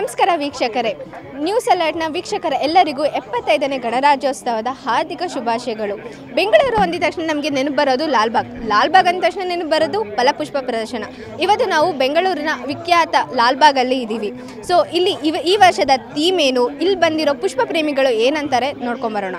ನಮಸ್ಕಾರ ವೀಕ್ಷಕರೇ ನ್ಯೂಸ್ ಅಲರ್ಟ್ನ ವೀಕ್ಷಕರ ಎಲ್ಲರಿಗೂ ಎಪ್ಪತ್ತೈದನೇ ಗಣರಾಜ್ಯೋತ್ಸವದ ಹಾರ್ದಿಕ ಶುಭಾಶಯಗಳು ಬೆಂಗಳೂರು ಅಂದಿದ ತಕ್ಷಣ ನಮಗೆ ನೆನಪು ಬರೋದು ಲಾಲ್ಬಾಗ್ ಲಾಲ್ಬಾಗ್ ಅಂದ ತಕ್ಷಣ ನೆನಪು ಬರೋದು ಫಲಪುಷ್ಪ ಪ್ರದರ್ಶನ ಇವತ್ತು ನಾವು ಬೆಂಗಳೂರಿನ ವಿಖ್ಯಾತ ಲಾಲ್ಬಾಗಲ್ಲಿ ಇದ್ದೀವಿ ಸೊ ಇಲ್ಲಿ ಇವ ಈ ವರ್ಷದ ಥೀಮ್ ಏನು ಇಲ್ಲಿ ಬಂದಿರೋ ಪುಷ್ಪ ಪ್ರೇಮಿಗಳು ಏನಂತಾರೆ ನೋಡ್ಕೊಂಬರೋಣ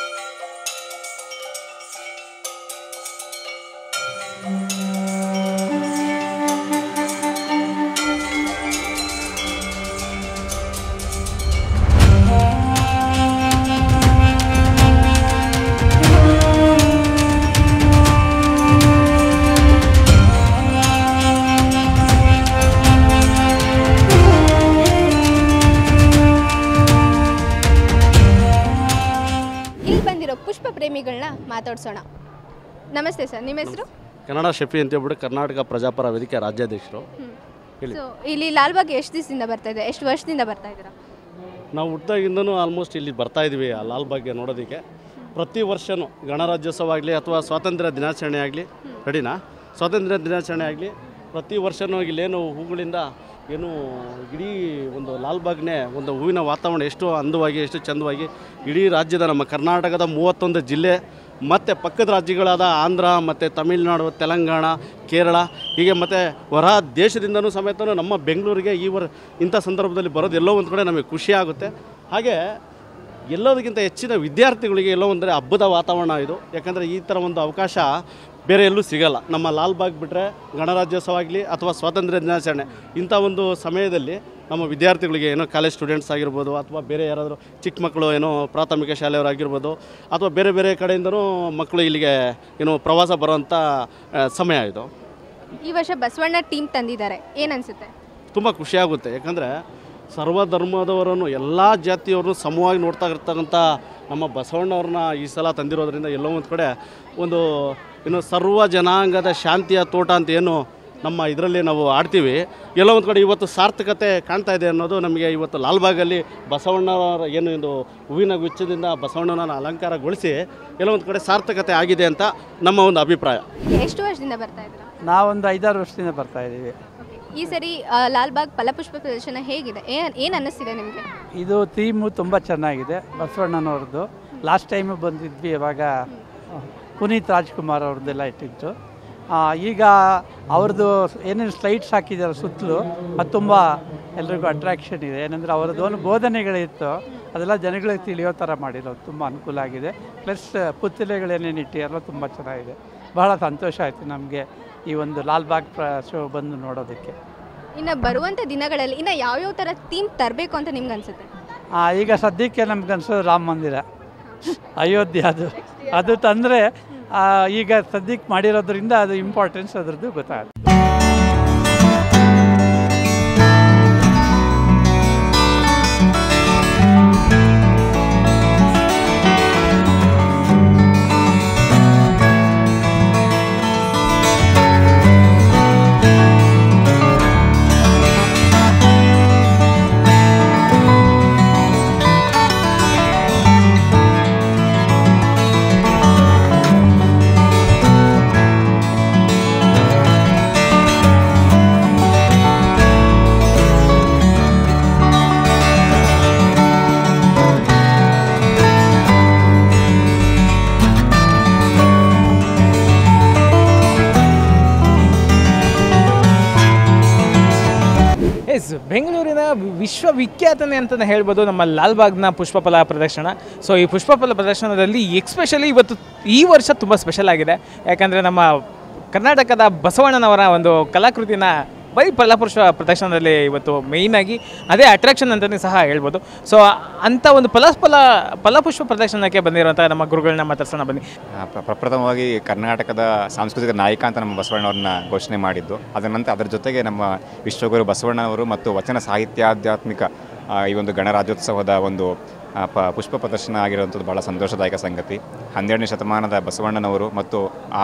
ಇಲ್ಲಿ ಬಂದಿರೋ ಪುಷ್ಪ ಪ್ರೇಮಿಗಳನ್ನ ಮಾತಾಡ್ಸೋಣ ನಮಸ್ತೆ ಸರ್ ನಿಮ್ಮ ಹೆಸರು ಕನ್ನಡ ಶೆಫಿ ಅಂತ ಹೇಳ್ಬಿಟ್ಟು ಕರ್ನಾಟಕ ಪ್ರಜಾಪರ ವೇದಿಕೆ ರಾಜ್ಯಾಧ್ಯಕ್ಷರು ಹೇಳಿ. ಸೊ ಇಲ್ಲಿ ಲಾಲ್ಬಾಗ್ ಎಷ್ಟು ದಿವಸದಿಂದ ಬರ್ತಾ ಇದೆ ಎಷ್ಟು ವರ್ಷದಿಂದ ಬರ್ತಾ ಇದ್ದೀರಾ ನಾವು ಹುಟ್ಟಾಗಿಂದನೂ ಆಲ್ಮೋಸ್ಟ್ ಇಲ್ಲಿ ಬರ್ತಾ ಇದ್ವಿ ಆ ಲಾಲ್ ಬಾಗ್ಗೆ ನೋಡೋದಕ್ಕೆ ಪ್ರತಿ ವರ್ಷವೂ ಗಣರಾಜ್ಯೋತ್ಸವ ಆಗಲಿ ಅಥವಾ ಸ್ವಾತಂತ್ರ್ಯ ದಿನಾಚರಣೆ ಆಗಲಿ ರೆಡಿನಾ ಸ್ವಾತಂತ್ರ್ಯ ದಿನಾಚರಣೆ ಆಗಲಿ ಪ್ರತಿ ವರ್ಷವೂ ಇಲ್ಲೇನು ಹೂಗಳಿಂದ ಏನು ಇಡೀ ಒಂದು ಲಾಲ್ಬಾಗ್ನೇ ಒಂದು ಹೂವಿನ ವಾತಾವರಣ ಎಷ್ಟು ಅಂದವಾಗಿ ಎಷ್ಟು ಚಂದವಾಗಿ ಇಡೀ ರಾಜ್ಯದ ನಮ್ಮ ಕರ್ನಾಟಕದ ಮೂವತ್ತೊಂದು ಜಿಲ್ಲೆ ಮತ್ತು ಪಕ್ಕದ ರಾಜ್ಯಗಳಾದ ಆಂಧ್ರ ಮತ್ತು ತಮಿಳುನಾಡು ತೆಲಂಗಾಣ ಕೇರಳ ಹೀಗೆ ಮತ್ತು ಹೊರ ದೇಶದಿಂದನೂ ಸಮೇತ ನಮ್ಮ ಬೆಂಗಳೂರಿಗೆ ಈ ವರ್ ಇಂಥ ಸಂದರ್ಭದಲ್ಲಿ ಬರೋದು ಎಲ್ಲೋ ಒಂದು ಕಡೆ ನಮಗೆ ಖುಷಿ ಆಗುತ್ತೆ ಹಾಗೆ ಎಲ್ಲದಕ್ಕಿಂತ ಹೆಚ್ಚಿನ ವಿದ್ಯಾರ್ಥಿಗಳಿಗೆ ಎಲ್ಲೋ ಅಂದರೆ ಹಬ್ಬದ ವಾತಾವರಣ ಇದು ಯಾಕಂದರೆ ಈ ಥರ ಒಂದು ಅವಕಾಶ ಬೇರೆ ಎಲ್ಲೂ ಸಿಗಲ್ಲ ನಮ್ಮ ಲಾಲ್ಬಾಗ್ ಬಿಟ್ಟರೆ ಗಣರಾಜ್ಯೋತ್ಸವ ಆಗಲಿ ಅಥವಾ ಸ್ವಾತಂತ್ರ್ಯ ದಿನಾಚರಣೆ ಇಂಥ ಒಂದು ಸಮಯದಲ್ಲಿ ನಮ್ಮ ವಿದ್ಯಾರ್ಥಿಗಳಿಗೆ ಏನೋ ಕಾಲೇಜ್ ಸ್ಟೂಡೆಂಟ್ಸ್ ಆಗಿರ್ಬೋದು ಅಥವಾ ಬೇರೆ ಯಾರಾದರೂ ಚಿಕ್ಕ ಮಕ್ಕಳು ಏನೋ ಪ್ರಾಥಮಿಕ ಶಾಲೆಯವರಾಗಿರ್ಬೋದು ಅಥವಾ ಬೇರೆ ಬೇರೆ ಕಡೆಯಿಂದನೂ ಮಕ್ಕಳು ಇಲ್ಲಿಗೆ ಏನು ಪ್ರವಾಸ ಬರೋವಂಥ ಆ, ಸಮಯ ಇದು ಈ ವರ್ಷ ಬಸವಣ್ಣ ಟೀಮ್ ತಂದಿದ್ದಾರೆ ಏನನ್ಸುತ್ತೆ ತುಂಬ ಖುಷಿಯಾಗುತ್ತೆ ಯಾಕಂದರೆ ಸರ್ವಧರ್ಮದವರನ್ನು ಎಲ್ಲ ಜಾತಿಯವ್ರನ್ನು ಸಮವಾಗಿ ನೋಡ್ತಾ ಇರ್ತಕ್ಕಂಥ ನಮ್ಮ ಬಸವಣ್ಣವ್ರನ್ನ ಈ ಸಲ ತಂದಿರೋದ್ರಿಂದ ಎಲ್ಲೋ ಒಂದು ಕಡೆ ಒಂದು ಏನು ಸರ್ವ ಜನಾಂಗದ ಶಾಂತಿಯ ತೋಟ ಅಂತ ಏನು ನಮ್ಮ ಇದರಲ್ಲಿ ನಾವು ಆಡ್ತೀವಿ ಎಲ್ಲೋ ಒಂದು ಕಡೆ ಇವತ್ತು ಸಾರ್ಥಕತೆ ಕಾಣ್ತಾ ಇದೆ ಅನ್ನೋದು ನಮಗೆ ಇವತ್ತು ಲಾಲ್ಬಾಗಲ್ಲಿ ಬಸವಣ್ಣವರ ಏನು ಇದು ಹೂವಿನ ಗುಚ್ಛದಿಂದ ಬಸವಣ್ಣನ ಅಲಂಕಾರಗೊಳಿಸಿ ಎಲ್ಲೋ ಒಂದು ಕಡೆ ಸಾರ್ಥಕತೆ ಆಗಿದೆ ಅಂತ ನಮ್ಮ ಒಂದು ಅಭಿಪ್ರಾಯ ಎಷ್ಟು ವರ್ಷದಿಂದ ಬರ್ತಾ ಇದ್ದೀರಾ ನಾವೊಂದು ಐದಾರು ವರ್ಷದಿಂದ ಬರ್ತಾ ಇದ್ದೀವಿ ಈ ಸರಿ ಆ, ಲಾಲ್ಬಾಗ್ ಫಲಪುಷ್ಪ ಪ್ರದರ್ಶನ ಹೇಗಿದೆ ಏನ್ ಏನು ಅನ್ನಿಸ್ತಿದೆ ನಿಮಗೆ ಇದು ಥೀಮು ತುಂಬ ಚೆನ್ನಾಗಿದೆ ಬಸವಣ್ಣನವ್ರದ್ದು ಲಾಸ್ಟ್ ಟೈಮು ಬಂದಿದ್ವಿ ಇವಾಗ ಪುನೀತ್ ರಾಜ್ಕುಮಾರ್ ಅವ್ರದ್ದೆಲ್ಲ ಇಟ್ಟಿತ್ತು ಆ, ಈಗ ಅವ್ರದ್ದು ಏನೇನು ಸ್ಲೈಡ್ಸ್ ಹಾಕಿದ್ದಾರೆ ಸುತ್ತಲೂ ಅದು ತುಂಬ ಎಲ್ರಿಗೂ ಅಟ್ರಾಕ್ಷನ್ ಇದೆ ಏನಂದರೆ ಅವರದ್ದು ಒಂದು ಬೋಧನೆಗಳಿತ್ತು ಅದೆಲ್ಲ ಜನಗಳಿಗೆ ತಿಳಿಯೋ ಥರ ಮಾಡಿರೋದು ತುಂಬ ಅನುಕೂಲ ಆಗಿದೆ ಪ್ಲಸ್ ಪುತ್ತಲೆಗಳೇನೇನು ಇಟ್ಟಿರಲ್ಲ ತುಂಬ ಚೆನ್ನಾಗಿದೆ ಬಹಳ ಸಂತೋಷ ಆಯಿತು ನಮಗೆ ಈ ಒಂದು ಲಾಲ್ಬಾಗ್ ಪ್ರ ಶೋ ಬಂದು ನೋಡೋದಕ್ಕೆ ಇನ್ನು ಬರುವಂಥ ದಿನಗಳಲ್ಲಿ ಇನ್ನು ಯಾವ್ಯಾವ ಥರ ಥೀಮ್ ತರಬೇಕು ಅಂತ ನಿಮ್ಗೆ ಅನ್ಸುತ್ತೆ ಆ, ಈಗ ಸದ್ಯಕ್ಕೆ ನಮ್ಗೆ ಅನ್ಸೋದು ರಾಮ ಮಂದಿರ ಅಯೋಧ್ಯೆ ಅದು ಅದು ತಂದರೆ ಈಗ ಸದ್ಯಕ್ಕೆ ಮಾಡಿರೋದ್ರಿಂದ ಅದು ಇಂಪಾರ್ಟೆನ್ಸ್ ಅದ್ರದ್ದು ಗೊತ್ತಾಗುತ್ತೆ ಎಸ್ ಬೆಂಗಳೂರಿನ ವಿಶ್ವವಿಖ್ಯಾತನೆ ಅಂತಲೇ ಹೇಳ್ಬೋದು ನಮ್ಮ ಲಾಲ್ಬಾಗ್ನ ಪುಷ್ಪಫಲ ಪ್ರದರ್ಶನ ಸೊ ಈ ಪುಷ್ಪಫಲ ಪ್ರದರ್ಶನದಲ್ಲಿ ಎಕ್ಸ್ಪೆಷಲಿ ಇವತ್ತು ಈ ವರ್ಷ ತುಂಬ ಸ್ಪೆಷಲ್ ಆಗಿದೆ ಯಾಕಂದರೆ ನಮ್ಮ ಕರ್ನಾಟಕದ ಬಸವಣ್ಣನವರ ಒಂದು ಕಲಾಕೃತಿನ ಬರೀ ಫಲಪುಷ್ಪ ಪ್ರದರ್ಶನದಲ್ಲಿ ಇವತ್ತು ಮೇಯ್ನಾಗಿ ಅದೇ ಅಟ್ರಾಕ್ಷನ್ ಅಂತಲೇ ಸಹ ಹೇಳ್ಬೋದು ಸೊ ಅಂಥ ಒಂದು ಫಲಫಲ ಫಲಪುಷ್ಪ ಪ್ರದರ್ಶನಕ್ಕೆ ಬಂದಿರುವಂಥ ನಮ್ಮ ಗುರುಗಳನ್ನ ಮಾತಾಡ್ಸೋಣ ಬನ್ನಿ ಆ, ಪ್ರ- ಪ್ರಪ್ರಥಮವಾಗಿ ಕರ್ನಾಟಕದ ಸಾಂಸ್ಕೃತಿಕ ನಾಯಕ ಅಂತ ನಮ್ಮ ಬಸವಣ್ಣವ್ರನ್ನ ಘೋಷಣೆ ಮಾಡಿದ್ದು ಅದರ ನಂತರ ಅದರ ಜೊತೆಗೆ ನಮ್ಮ ವಿಶ್ವಗುರು ಬಸವಣ್ಣವರು ಮತ್ತು ವಚನ ಸಾಹಿತ್ಯಾಧ್ಯಾತ್ಮಿಕ ಆ, ಈ ಒಂದು ಗಣರಾಜ್ಯೋತ್ಸವದ ಒಂದು ಆ, ಪ ಪುಷ್ಪ ಪ್ರದರ್ಶನ ಆಗಿರುವಂಥದ್ದು ಬಹಳ ಸಂತೋಷದಾಯಕ ಸಂಗತಿ ಹನ್ನೆರಡನೇ ಶತಮಾನದ ಬಸವಣ್ಣನವರು ಮತ್ತು ಆ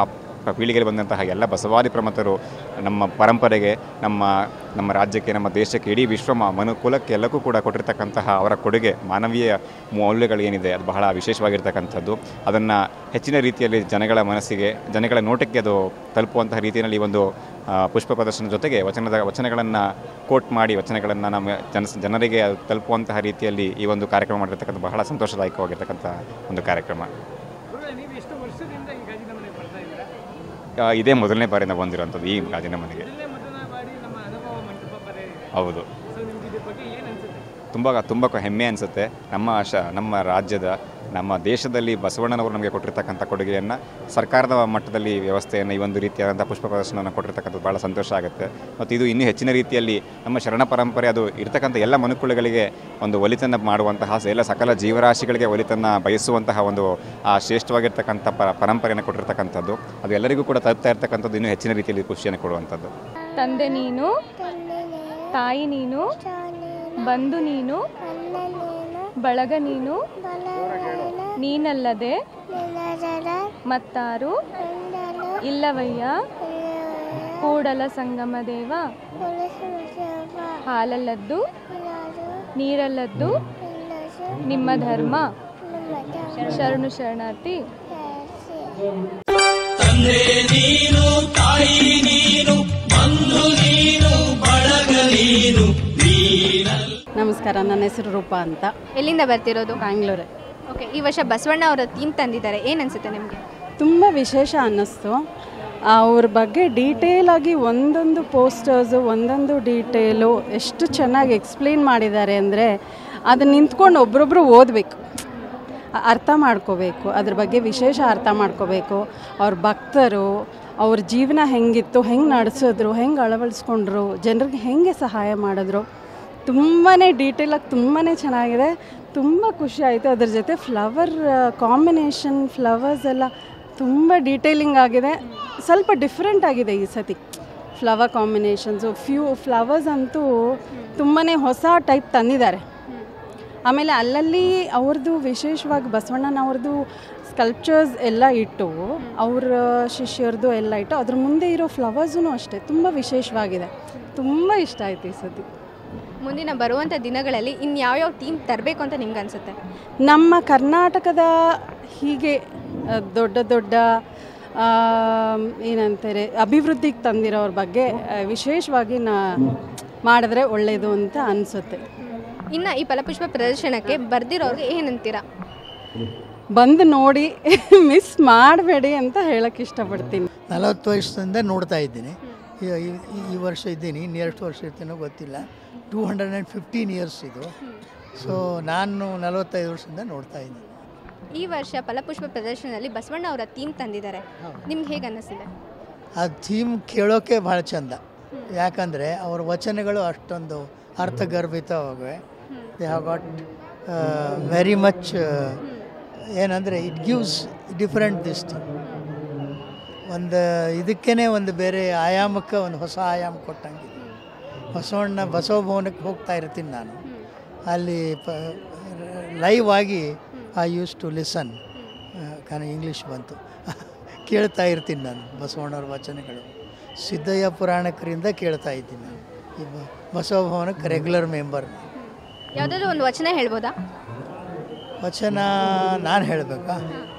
ಪ- ಪೀಳಿಗೆಯಲ್ಲಿ ಬಂದಂತಹ ಎಲ್ಲ ಬಸವಾದಿ ಪ್ರಮಥರು ನಮ್ಮ ಪರಂಪರೆಗೆ ನಮ್ಮ ನಮ್ಮ ರಾಜ್ಯಕ್ಕೆ ನಮ್ಮ ದೇಶಕ್ಕೆ ಇಡೀ ವಿಶ್ವ ಮ- ಮನುಕುಲಕ್ಕೆ ಎಲ್ಲಕ್ಕೂ ಕೂಡ ಕೊಟ್ಟಿರ್ತಕ್ಕಂತಹ ಅವರ ಕೊಡುಗೆ ಮಾನವೀಯ ಮೌಲ್ಯಗಳು ಏನಿದೆ ಅದು ಬಹಳ ವಿಶೇಷವಾಗಿರ್ತಕ್ಕಂಥದ್ದು ಅದನ್ನು ಹೆಚ್ಚಿನ ರೀತಿಯಲ್ಲಿ ಜನಗಳ ಮನಸ್ಸಿಗೆ ಜನಗಳ ನೋಟಕ್ಕೆ ಅದು ತಲುಪುವಂತಹ ರೀತಿಯಲ್ಲಿ ಈ ಒಂದು ಆ, ಪುಷ್ಪ ಪ್ರದರ್ಶನ ಜೊತೆಗೆ ವಚನದ ವಚನಗಳನ್ನು ಕೋಟ್ ಮಾಡಿ ವಚನಗಳನ್ನು ನಮ್ಮ ಜನ ಜನರಿಗೆ ಅದು ತಲುಪುವಂತಹ ರೀತಿಯಲ್ಲಿ ಈ ಒಂದು ಕಾರ್ಯಕ್ರಮ ಮಾಡಿರ್ತಕ್ಕಂಥ ಬಹಳ ಸಂತೋಷದಾಯಕವಾಗಿರ್ತಕ್ಕಂಥ ಒಂದು ಕಾರ್ಯಕ್ರಮ ನೀವು ಎಷ್ಟು ವರ್ಷದಿಂದ ಈ ಗಾಜಿನ ಮನೆಗೆ ಬರ್ತಾ ಇದ್ದೀರಾ ಆ, ಇದೇ ಮೊದಲನೇ ಬಾರಿ ನಾವು ಬಂದಿರೋಂಥದ್ದು ಈ ಗಾಜಿನ ಮನೆಗೆ ಮೊದಲನೇ ಮೊದಲ ಬಾರಿ ನಮ್ಮ ಅನುಭವ ಮಂಟಪ ಬರೀ ಹೌದು ಸೊ ನಿಮ್ಗೆ ಇದ್ರ ಬಗ್ಗೆ ಏನು ಅನ್ಸುತ್ತೆ ತುಂಬ ತುಂಬ ಹೆಮ್ಮೆ ಅನಿಸುತ್ತೆ ನಮ್ಮ ಶ ನಮ್ಮ ರಾಜ್ಯದ ನಮ್ಮ ದೇಶದಲ್ಲಿ ಬಸವಣ್ಣನವರು ನಮಗೆ ಕೊಟ್ಟಿರ್ತಕ್ಕಂಥ ಕೊಡುಗೆಯನ್ನು ಸರ್ಕಾರದ ಮಟ್ಟದಲ್ಲಿ ವ್ಯವಸ್ಥೆಯನ್ನು ಈ ಒಂದು ರೀತಿಯಾದಂಥ ಪುಷ್ಪ ಪ್ರದರ್ಶನವನ್ನು ಕೊಟ್ಟಿರ್ತಕ್ಕಂಥದ್ದು ಭಾಳ ಸಂತೋಷ ಆಗುತ್ತೆ ಮತ್ತು ಇದು ಇನ್ನೂ ಹೆಚ್ಚಿನ ರೀತಿಯಲ್ಲಿ ನಮ್ಮ ಶರಣ ಪರಂಪರೆ ಅದು ಇರ್ತಕ್ಕಂಥ ಎಲ್ಲ ಮನುಕುಲಗಳಿಗೆ ಒಂದು ಒಲಿತನ್ನು ಮಾಡುವಂತಹ ಎಲ್ಲ ಸಕಲ ಜೀವರಾಶಿಗಳಿಗೆ ಒಲಿತನ್ನು ಬಯಸುವಂತಹ ಒಂದು ಆ ಶ್ರೇಷ್ಠವಾಗಿರ್ತಕ್ಕಂಥ ಪ ಪರಂಪರೆಯನ್ನು ಕೊಟ್ಟಿರ್ತಕ್ಕಂಥದ್ದು ಅದು ಎಲ್ಲರಿಗೂ ಕೂಡ ತಲುಪ್ತಾ ಇರ್ತಕ್ಕಂಥದ್ದು ಇನ್ನೂ ಹೆಚ್ಚಿನ ರೀತಿಯಲ್ಲಿ ಖುಷಿಯನ್ನು ಕೊಡುವಂಥದ್ದು ತಂದೆ ನೀನು ತಾಯಿ ನೀನು ಬಂಧು ನೀನು ಬಳಗ ನೀನು ನೀನಲ್ಲದೆ ಮತ್ತಾರು ಇಲ್ಲವಯ್ಯ ಕೂಡಲ ಸಂಗಮ ದೇವ ಹಾಲಲ್ಲದ್ದು ನೀರಲ್ಲದ್ದು ನಿಮ್ಮ ಧರ್ಮ ಶರಣು ಶರಣಾರ್ಥಿ ನಮಸ್ಕಾರ ನನ್ನ ಹೆಸರು ರೂಪಾ ಅಂತ ಎಲ್ಲಿಂದ ಬರ್ತಿರೋದು ಬ್ಯಾಂಗ್ಳೂರೇ ಓಕೆ ಈ ವರ್ಷ ಬಸವಣ್ಣ ಅವರ ಥೀಮ್ ತಂದಿದ್ದಾರೆ ಏನು ಅನ್ಸುತ್ತೆ ನಿಮಗೆ ತುಂಬ ವಿಶೇಷ ಅನ್ನಿಸ್ತು ಅವ್ರ ಬಗ್ಗೆ ಡೀಟೇಲ್ ಆಗಿ ಒಂದೊಂದು ಪೋಸ್ಟರ್ಸು ಒಂದೊಂದು ಡೀಟೇಲು ಎಷ್ಟು ಚೆನ್ನಾಗಿ ಎಕ್ಸ್ಪ್ಲೇನ್ ಮಾಡಿದ್ದಾರೆ ಅಂದರೆ ಅದನ್ನ ನಿಂತ್ಕೊಂಡು ಒಬ್ರೊಬ್ರು ಓದಬೇಕು ಅರ್ಥ ಮಾಡ್ಕೋಬೇಕು ಅದ್ರ ಬಗ್ಗೆ ವಿಶೇಷ ಅರ್ಥ ಮಾಡ್ಕೋಬೇಕು ಅವ್ರ ಭಕ್ತರು ಅವ್ರ ಜೀವನ ಹೆಂಗಿತ್ತು ಹೆಂಗೆ ನಡೆಸಿದ್ರು ಹೆಂಗೆ ಅಳವಡಿಸ್ಕೊಂಡ್ರು ಜನರಿಗೆ ಹೆಂಗೆ ಸಹಾಯ ಮಾಡಿದ್ರು ತುಂಬಾ ಡೀಟೇಲಾಗಿ ತುಂಬಾ ಚೆನ್ನಾಗಿದೆ ತುಂಬ ಖುಷಿ ಆಯಿತು ಅದ್ರ ಜೊತೆ ಫ್ಲವರ್ ಕಾಂಬಿನೇಷನ್ ಫ್ಲವರ್ಸ್ ಎಲ್ಲ ತುಂಬ ಡೀಟೇಲಿಂಗ್ ಆಗಿದೆ ಸ್ವಲ್ಪ ಡಿಫ್ರೆಂಟ್ ಆಗಿದೆ ಈ ಸತಿ ಫ್ಲವರ್ ಕಾಂಬಿನೇಷನ್ಸು ಫ್ಯೂ ಫ್ಲವರ್ಸ್ ಅಂತೂ ತುಂಬಾ ಹೊಸ ಟೈಪ್ ತಂದಿದ್ದಾರೆ ಆಮೇಲೆ ಅಲ್ಲಲ್ಲಿ ಅವ್ರದ್ದು ವಿಶೇಷವಾಗಿ ಬಸವಣ್ಣನವ್ರದ್ದು ಸ್ಕಲ್ಪ್ಚರ್ಸ್ ಎಲ್ಲ ಇಟ್ಟು ಅವ್ರ ಶಿಷ್ಯರದು ಎಲ್ಲ ಇಟ್ಟು ಅದ್ರ ಮುಂದೆ ಇರೋ ಫ್ಲವರ್ಸೂ ಅಷ್ಟೇ ತುಂಬ ವಿಶೇಷವಾಗಿದೆ ತುಂಬ ಇಷ್ಟ ಆಯ್ತು ಈ ಸತಿ ಮುಂದಿನ ಬರುವಂಥ ದಿನಗಳಲ್ಲಿ ಇನ್ಯಾವ್ಯಾವ ಥೀಮ್ ತರಬೇಕು ಅಂತ ನಿಮ್ಗೆ ಅನ್ಸುತ್ತೆ ನಮ್ಮ ಕರ್ನಾಟಕದ ಹೀಗೆ ಆ, ದೊಡ್ಡ ದೊಡ್ಡ ಆ, ಏನಂತಾರೆ ಅಭಿವೃದ್ಧಿಗೆ ತಂದಿರೋರ ಬಗ್ಗೆ ಆ, ವಿಶೇಷವಾಗಿ ನಾ ಮಾಡಿದ್ರೆ ಒಳ್ಳೆಯದು ಅಂತ ಅನಿಸುತ್ತೆ ಇನ್ನು ಈ ಫಲಪುಷ್ಪ ಪ್ರದರ್ಶನಕ್ಕೆ ಬರ್ದಿರೋರ್ಗೆ ಏನಂತೀರಾ ಬಂದು ನೋಡಿ ಮಿಸ್ ಮಾಡಬೇಡಿ ಅಂತ ಹೇಳಕ್ಕೆ ಇಷ್ಟಪಡ್ತೀನಿ ನಲವತ್ತು ವರ್ಷದಿಂದ ನೋಡ್ತಾ ಇದ್ದೀನಿ ಈ- ಈ- ಈ ವರ್ಷ ಇದ್ದೀನಿ ಇನ್ನು ಎಷ್ಟು ವರ್ಷ ಇರ್ತೀನೋ ಗೊತ್ತಿಲ್ಲ two hundred and fifteen years ಇದು ಸೊ ನಾನು ನಲವತ್ತೈದು ವರ್ಷದಿಂದ ನೋಡ್ತಾ ಇದ್ದೀನಿ ಈ ವರ್ಷ ಫಲಪುಷ್ಪ ಪ್ರದರ್ಶನದಲ್ಲಿ ಬಸವಣ್ಣ ಅವರ ಥೀಮ್ ತಂದಿದ್ದಾರೆ ನಿಮ್ಗೆ ಹೇಗೆ ಅನ್ನಿಸಿದೆ ಆ ಥೀಮ್ ಕೇಳೋಕ್ಕೆ ಭಾಳ ಚಂದ ಯಾಕಂದರೆ ಅವ್ರ ವಚನಗಳು ಅಷ್ಟೊಂದು ಅರ್ಥಗರ್ಭಿತವಾಗಿವೆ they have got very much ಏನಂದರೆ it gives different this thing ಒಂದು ಇದಕ್ಕೇ ಒಂದು ಬೇರೆ ಆಯಾಮಕ್ಕೆ ಒಂದು ಹೊಸ ಆಯಾಮ ಕೊಟ್ಟಂಗಿದೆ ಬಸವಣ್ಣ ಬಸವ ಭವನಕ್ಕೆ ಹೋಗ್ತಾ ಇರ್ತೀನಿ ನಾನು ಅಲ್ಲಿ ಪ ಲೈವ್ ಆಗಿ ಐ ಯೂಸ್ ಟು ಲಿಸನ್ ಕಾರಣ ಇಂಗ್ಲೀಷ್ ಬಂತು ಕೇಳ್ತಾ ಇರ್ತೀನಿ ನಾನು ಬಸವಣ್ಣವ್ರ ವಚನಗಳು ಸಿದ್ದಯ್ಯ ಪುರಾಣಕರಿಂದ ಕೇಳ್ತಾ ಇದ್ದೀನಿ ನಾನು ಈ ಬ- ಬಸವ ಭವನಕ್ಕೆ ರೆಗ್ಯುಲರ್ ಮೆಂಬರ್ ಯಾವುದಾದ್ರು ಒಂದು ವಚನ ಹೇಳ್ಬೋದಾ ವಚನ ನಾನು ಹೇಳಬೇಕಾ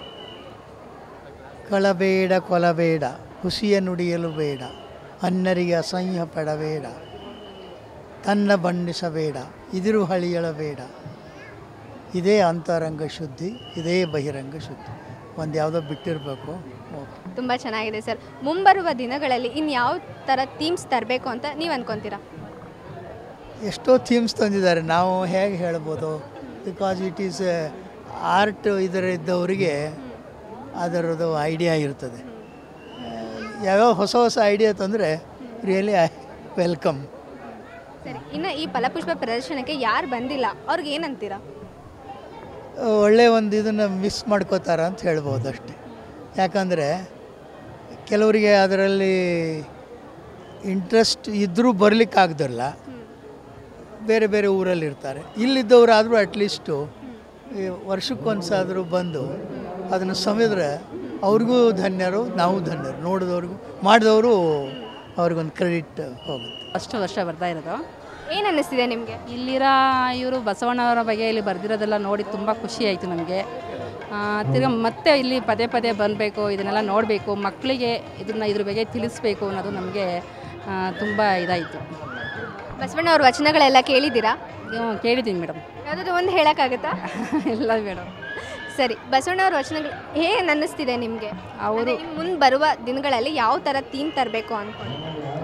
ಕಳಬೇಡ ಕೊಲಬೇಡ ಹುಸಿಯ ನುಡಿಯಲು ಬೇಡ ಅನ್ನರಿಗೆ ಅಸಹ್ಯ ಪಡಬೇಡ ತನ್ನ ಬಣ್ಣಿಸಬೇಡ ಇದಿರು ಹಳಿಯಳಬೇಡ ಇದೇ ಅಂತರಂಗ ಶುದ್ಧಿ ಇದೇ ಬಹಿರಂಗ ಶುದ್ಧಿ ಒಂದು ಯಾವುದೋ ಬಿಟ್ಟಿರಬೇಕು ಓಕೆ ತುಂಬ ಚೆನ್ನಾಗಿದೆ ಸರ್ ಮುಂಬರುವ ದಿನಗಳಲ್ಲಿ ಇನ್ಯಾವ ಥರ ಥೀಮ್ಸ್ ತರಬೇಕು ಅಂತ ನೀವು ಅನ್ಕೊತೀರಾ ಎಷ್ಟೋ ಥೀಮ್ಸ್ ತಂದಿದ್ದಾರೆ ನಾವು ಹೇಗೆ ಹೇಳ್ಬೋದು ಬಿಕಾಸ್ ಇಟ್ ಈಸ್ ಆರ್ಟ್ ಇದರ ಇದ್ದವರಿಗೆ ಅದರದ್ದು ಐಡಿಯಾ ಇರ್ತದೆ ಯಾವ್ಯಾವ ಹೊಸ ಹೊಸ ಐಡಿಯಾ ತಂದರೆ ರಿಯಲಿ ಐ ವೆಲ್ಕಮ್ ಸರಿ ಇನ್ನು ಈ ಫಲಪುಷ್ಪ ಪ್ರದರ್ಶನಕ್ಕೆ ಯಾರು ಬಂದಿಲ್ಲ ಅವ್ರಿಗೆ ಏನಂತೀರಾ ಒಳ್ಳೆಯ ಒಂದು ಇದನ್ನು ಮಿಸ್ ಮಾಡ್ಕೋತಾರ ಅಂತ ಹೇಳ್ಬೋದು ಅಷ್ಟೆ ಯಾಕಂದರೆ ಕೆಲವರಿಗೆ ಅದರಲ್ಲಿ ಇಂಟ್ರೆಸ್ಟ್ ಇದ್ದರೂ ಬರಲಿಕ್ಕಾಗ್ದಿಲ್ಲ ಬೇರೆ ಬೇರೆ ಊರಲ್ಲಿ ಇರ್ತಾರೆ ಇಲ್ಲಿದ್ದವರಾದರೂ ಅಟ್ಲೀಸ್ಟು ವರ್ಷಕ್ಕೊಂದ್ಸಾದರೂ ಬಂದು ಅದನ್ನು ಸಮಿದ್ರೆ ಅವ್ರಿಗೂ ಧನ್ಯರು ನಾವು ಧನ್ಯರು ನೋಡಿದವ್ರಿಗೂ ಮಾಡಿದವರು ಅವ್ರಿಗೊಂದು ಕ್ರೆಡಿಟ್ ಹೋಗುತ್ತೆ ಅಷ್ಟು ವರ್ಷ ಬರ್ತಾ ಇರೋದು ಏನು ಅನ್ನಿಸ್ತಿದೆ ನಿಮಗೆ ಇಲ್ಲಿರೋ ಇವರು ಬಸವಣ್ಣವರ ಬಗ್ಗೆ ಇಲ್ಲಿ ಬರೆದಿರೋದೆಲ್ಲ ನೋಡಿ ತುಂಬ ಖುಷಿ ಆಯಿತು ನಮಗೆ ತಿರ್ಗಿ ಮತ್ತೆ ಇಲ್ಲಿ ಪದೇ ಪದೇ ಬರಬೇಕು ಇದನ್ನೆಲ್ಲ ನೋಡಬೇಕು ಮಕ್ಕಳಿಗೆ ಇದನ್ನು ಇದ್ರ ಬಗ್ಗೆ ತಿಳಿಸ್ಬೇಕು ಅನ್ನೋದು ನಮಗೆ ತುಂಬ ಇದಾಯಿತು ಬಸವಣ್ಣ ಅವ್ರ ವಚನಗಳೆಲ್ಲ ಕೇಳಿದ್ದೀರಾ ಕೇಳಿದ್ದೀನಿ ಮೇಡಮ್ ಯಾವುದಾದ್ರು ಒಂದು ಹೇಳೋಕ್ಕಾಗತ್ತಾ ಇಲ್ಲ ಮೇಡಮ್ ಸರಿ ಬಸವಣ್ಣ ಅವ್ರ ವಚನಗಳು ಏನು ಅನ್ನಿಸ್ತಿದೆ ನಿಮಗೆ ಅವರು ಮುಂದೆ ಬರುವ ದಿನಗಳಲ್ಲಿ ಯಾವ ಥರ ಥೀಮ್ ತರಬೇಕು ಅಂದ್ಕೊಂಡು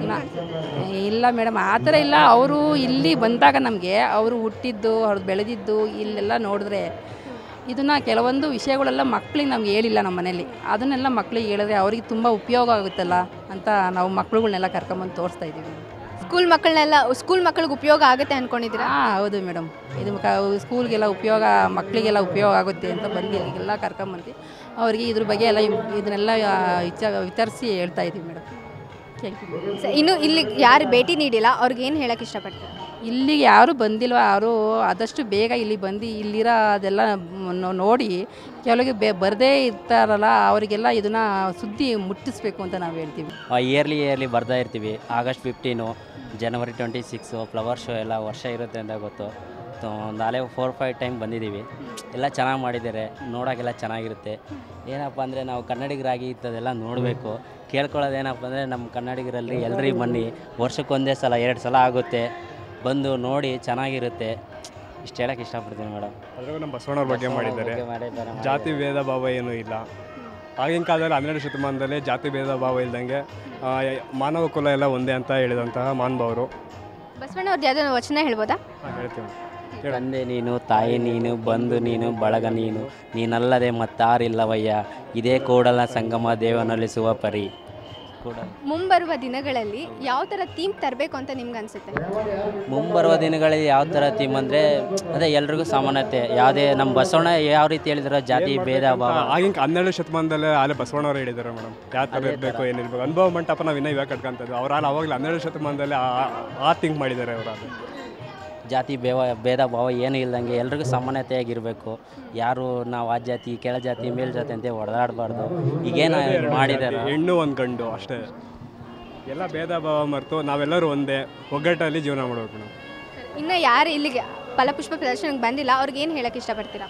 ಇಲ್ಲ ಮೇಡಮ್ ಆ ಥರ ಇಲ್ಲ ಅವರು ಇಲ್ಲಿ ಬಂದಾಗ ನಮಗೆ ಅವರು ಹುಟ್ಟಿದ್ದು ಅವ್ರು ಬೆಳೆದಿದ್ದು ಇಲ್ಲೆಲ್ಲ ನೋಡಿದ್ರೆ ಇದನ್ನು ಕೆಲವೊಂದು ವಿಷಯಗಳೆಲ್ಲ ಮಕ್ಕಳಿಗೆ ನಮ್ಗೆ ಹೇಳಿಲ್ಲ ನಮ್ಮ ಮನೇಲಿ ಅದನ್ನೆಲ್ಲ ಮಕ್ಕಳಿಗೆ ಹೇಳಿದ್ರೆ ಅವ್ರಿಗೆ ತುಂಬ ಉಪಯೋಗ ಆಗುತ್ತಲ್ಲ ಅಂತ ನಾವು ಮಕ್ಳುಗಳ್ನೆಲ್ಲ ಕರ್ಕೊಂಬಂದು ತೋರಿಸ್ತಾ ಇದ್ದೀವಿ ಸ್ಕೂಲ್ ಮಕ್ಕಳನ್ನೆಲ್ಲ ಸ್ಕೂಲ್ ಮಕ್ಕಳಿಗೆ ಉಪಯೋಗ ಆಗುತ್ತೆ ಅಂದ್ಕೊಂಡಿದ್ದೀರಾ ಹಾಂ ಹೌದು ಮೇಡಮ್ ಇದು ಕ ಸ್ಕೂಲ್ಗೆಲ್ಲ ಉಪಯೋಗ ಮಕ್ಕಳಿಗೆಲ್ಲ ಉಪಯೋಗ ಆಗುತ್ತೆ ಅಂತ ಬಂದು ಇಲ್ಲಿಗೆಲ್ಲ ಕರ್ಕೊಂಬಂದು ಅವರಿಗೆ ಇದ್ರ ಬಗ್ಗೆ ಎಲ್ಲ ಇವ್- ಇದನ್ನೆಲ್ಲ ಆ, ವಿಚ ವಿತರಿಸಿ ಹೇಳ್ತಾ ಇದ್ದೀವಿ ಮೇಡಮ್ ಥ್ಯಾಂಕ್ ಯು ಸ- ಇನ್ನು ಇಲ್ಲಿ ಯಾರು ಭೇಟಿ ನೀಡಿಲ್ಲ ಅವ್ರಿಗೆ ಏನು ಹೇಳಕ್ಕೆ ಇಷ್ಟಪಡ್ತಾರೆ ಇಲ್ಲಿಗೆ ಯಾರು ಬಂದಿಲ್ವ ಯಾರು ಆದಷ್ಟು ಬೇಗ ಇಲ್ಲಿ ಬಂದು ಇಲ್ಲಿರೋ ಅದೆಲ್ಲ ಮ್- ನೋಡಿ ಕೆಲವರಿಗೆ ಬೆ ಬರದೇ ಇರ್ತಾರಲ್ಲ ಅವರಿಗೆಲ್ಲ ಇದನ್ನು ಸುದ್ದಿ ಮುಟ್ಟಿಸ್ಬೇಕು ಅಂತ ನಾವು ಹೇಳ್ತೀವಿ ಇಯರ್ಲಿ ಇಯರ್ಲಿ ಬರ್ತಾ ಇರ್ತೀವಿ ಆಗಸ್ಟ್ ಫಿಫ್ಟೀನು ಜನವರಿ ಟ್ವೆಂಟಿ ಸಿಕ್ಸು ಫ್ಲವರ್ ಶೋ ಎಲ್ಲ ವರ್ಷ ಇರುತ್ತೆ ಅಂತ ಗೊತ್ತು ಒಂದು ನಾಳೆ ಫೋರ್ ಫೈವ್ ಟೈಮ್ ಬಂದಿದ್ದೀವಿ ಎಲ್ಲ ಚೆನ್ನಾಗಿ ಮಾಡಿದ್ದಾರೆ ನೋಡೋಕ್ಕೆಲ್ಲ ಚೆನ್ನಾಗಿರುತ್ತೆ ಏನಪ್ಪ ಅಂದರೆ ನಾವು ಕನ್ನಡಿಗರಾಗಿ ಇಂಥದ್ದೆಲ್ಲ ನೋಡಬೇಕು ಕೇಳ್ಕೊಳ್ಳೋದೇನಪ್ಪ ಅಂದರೆ ನಮ್ಮ ಕನ್ನಡಿಗರಲ್ಲಿ ಎಲ್ರಿಗೆ ಬನ್ನಿ ವರ್ಷಕ್ಕೊಂದೇ ಸಲ ಎರಡು ಸಲ ಆಗುತ್ತೆ ಬಂದು ನೋಡಿ ಚೆನ್ನಾಗಿರುತ್ತೆ ಇಷ್ಟು ಹೇಳಕ್ಕೆ ಇಷ್ಟಪಡ್ತೀನಿ ಮೇಡಮ್ ಅದ್ರಾಗೂ ನಮ್ಮ ಬಸವಣ್ಣವ್ರ ಬಗ್ಗೆ ಮಾಡಿದ್ದಾರೆ ಬಗ್ಗೆ ಮಾಡಿದ್ದಾರೆ, ಜಾತಿ ಭೇದ ಭಾವ ಏನೂ ಇಲ್ಲ ಆಗಿನ ಕಾಲದಲ್ಲಿ ಹನ್ನೆರಡು ಶತಮಾನದಲ್ಲಿ ಜಾತಿ ಭೇದ ಭಾವ ಇಲ್ದಂಗೆ ಆ, ಮಾನವ ಕುಲ ಎಲ್ಲ ಒಂದೇ ಅಂತ ಹೇಳಿದಂತಹ ಮಾನಭಾವರು ಬಸವಣ್ಣ ಅವ್ರದ್ದು ಯಾವುದೋ ವಚನ ಹೇಳ್ಬೋದಾ ಹಾಂ ಹೇಳ್ತೀವಿ ತಂದೆ ನೀನು ತಾಯಿ ನೀನು ಬಂಧು ನೀನು ಬಳಗ ನೀನು ನೀನಲ್ಲದೆ ಮತ್ತಾರಿಲ್ಲವಯ್ಯ ಇದೇ ಕೂಡಲ ಸಂಗಮ ದೇವನಲ್ಲಿಸುವ ಪರಿ ಕೂಡಲ ಮುಂಬರುವ ದಿನಗಳಲ್ಲಿ ಯಾವ ಥರ ಥೀಮ್ ತರಬೇಕು ಅಂತ ನಿಮ್ಗೆ ಅನ್ಸುತ್ತೆ ಮುಂಬರುವ ದಿನಗಳಲ್ಲಿ ಯಾವ ಥರ ಥೀಮ್ ಅಂದರೆ ಅದೇ ಎಲ್ರಿಗೂ ಸಮಾನತೆ ಯಾವುದೇ ನಮ್ಮ ಬಸವಣ್ಣ ಯಾವ ರೀತಿ ಹೇಳಿದಾರೋ ಜಾತಿ ಭೇದ ಭಾವ ಆಗಿನ ಹನ್ನೆರಡು ಶತಮಾನದಲ್ಲೇ ಅಲ್ಲೇ ಬಸವಣ್ಣವ್ರು ಹೇಳಿದ್ದಾರೆ ಮೇಡಮ್ ಯಾವ ಥರ ಇರಬೇಕು ಏನಿರಬೇಕು ಅನುಭವ ಮಂಟಪ ನಾವು ಇನ್ನೂ ಇವಾಗ ಕಟ್ಕೊಂತದ್ದು ಅವ್ರು ಅಲ್ಲಿ ಅವಾಗಲೇ ಹನ್ನೆರಡು ಶತಮಾನದಲ್ಲಿ ಆ- ಆ ಥಿಂಕ್ ಮಾಡಿದ್ದಾರೆ ಅವರು ಅದು ಜಾತಿ ಬೇವ ಭೇದ ಭಾವ ಏನೂ ಇಲ್ದಂಗೆ ಎಲ್ರಿಗೂ ಸಮಾನತೆಯಾಗಿರಬೇಕು ಯಾರು ನಾವು ಆ ಜಾತಿ ಕೆಳ ಜಾತಿ ಮೇಲ್ ಜಾತಿ ಅಂತ ಹೊಡೆದಾಡಬಾರ್ದು ಈಗೇನು ಮಾಡಿದ್ದಾರೆ ಹೆಣ್ಣು ಒಂದು ಗಂಡು ಅಷ್ಟೇ ಎಲ್ಲ ಭೇದ ಭಾವ ಮರೆತು ನಾವೆಲ್ಲರೂ ಒಂದೇ ಒಗ್ಗಟ್ಟಲ್ಲಿ ಜೀವನ ಮಾಡಬೇಕು ನಾವು ಇನ್ನು ಯಾರು ಇಲ್ಲಿಗೆ ಫಲಪುಷ್ಪ ಪ್ರದರ್ಶನಕ್ಕೆ ಬಂದಿಲ್ಲ ಅವ್ರಿಗೆ ಏನು ಹೇಳಕ್ಕೆ ಇಷ್ಟಪಡ್ತೀರಾ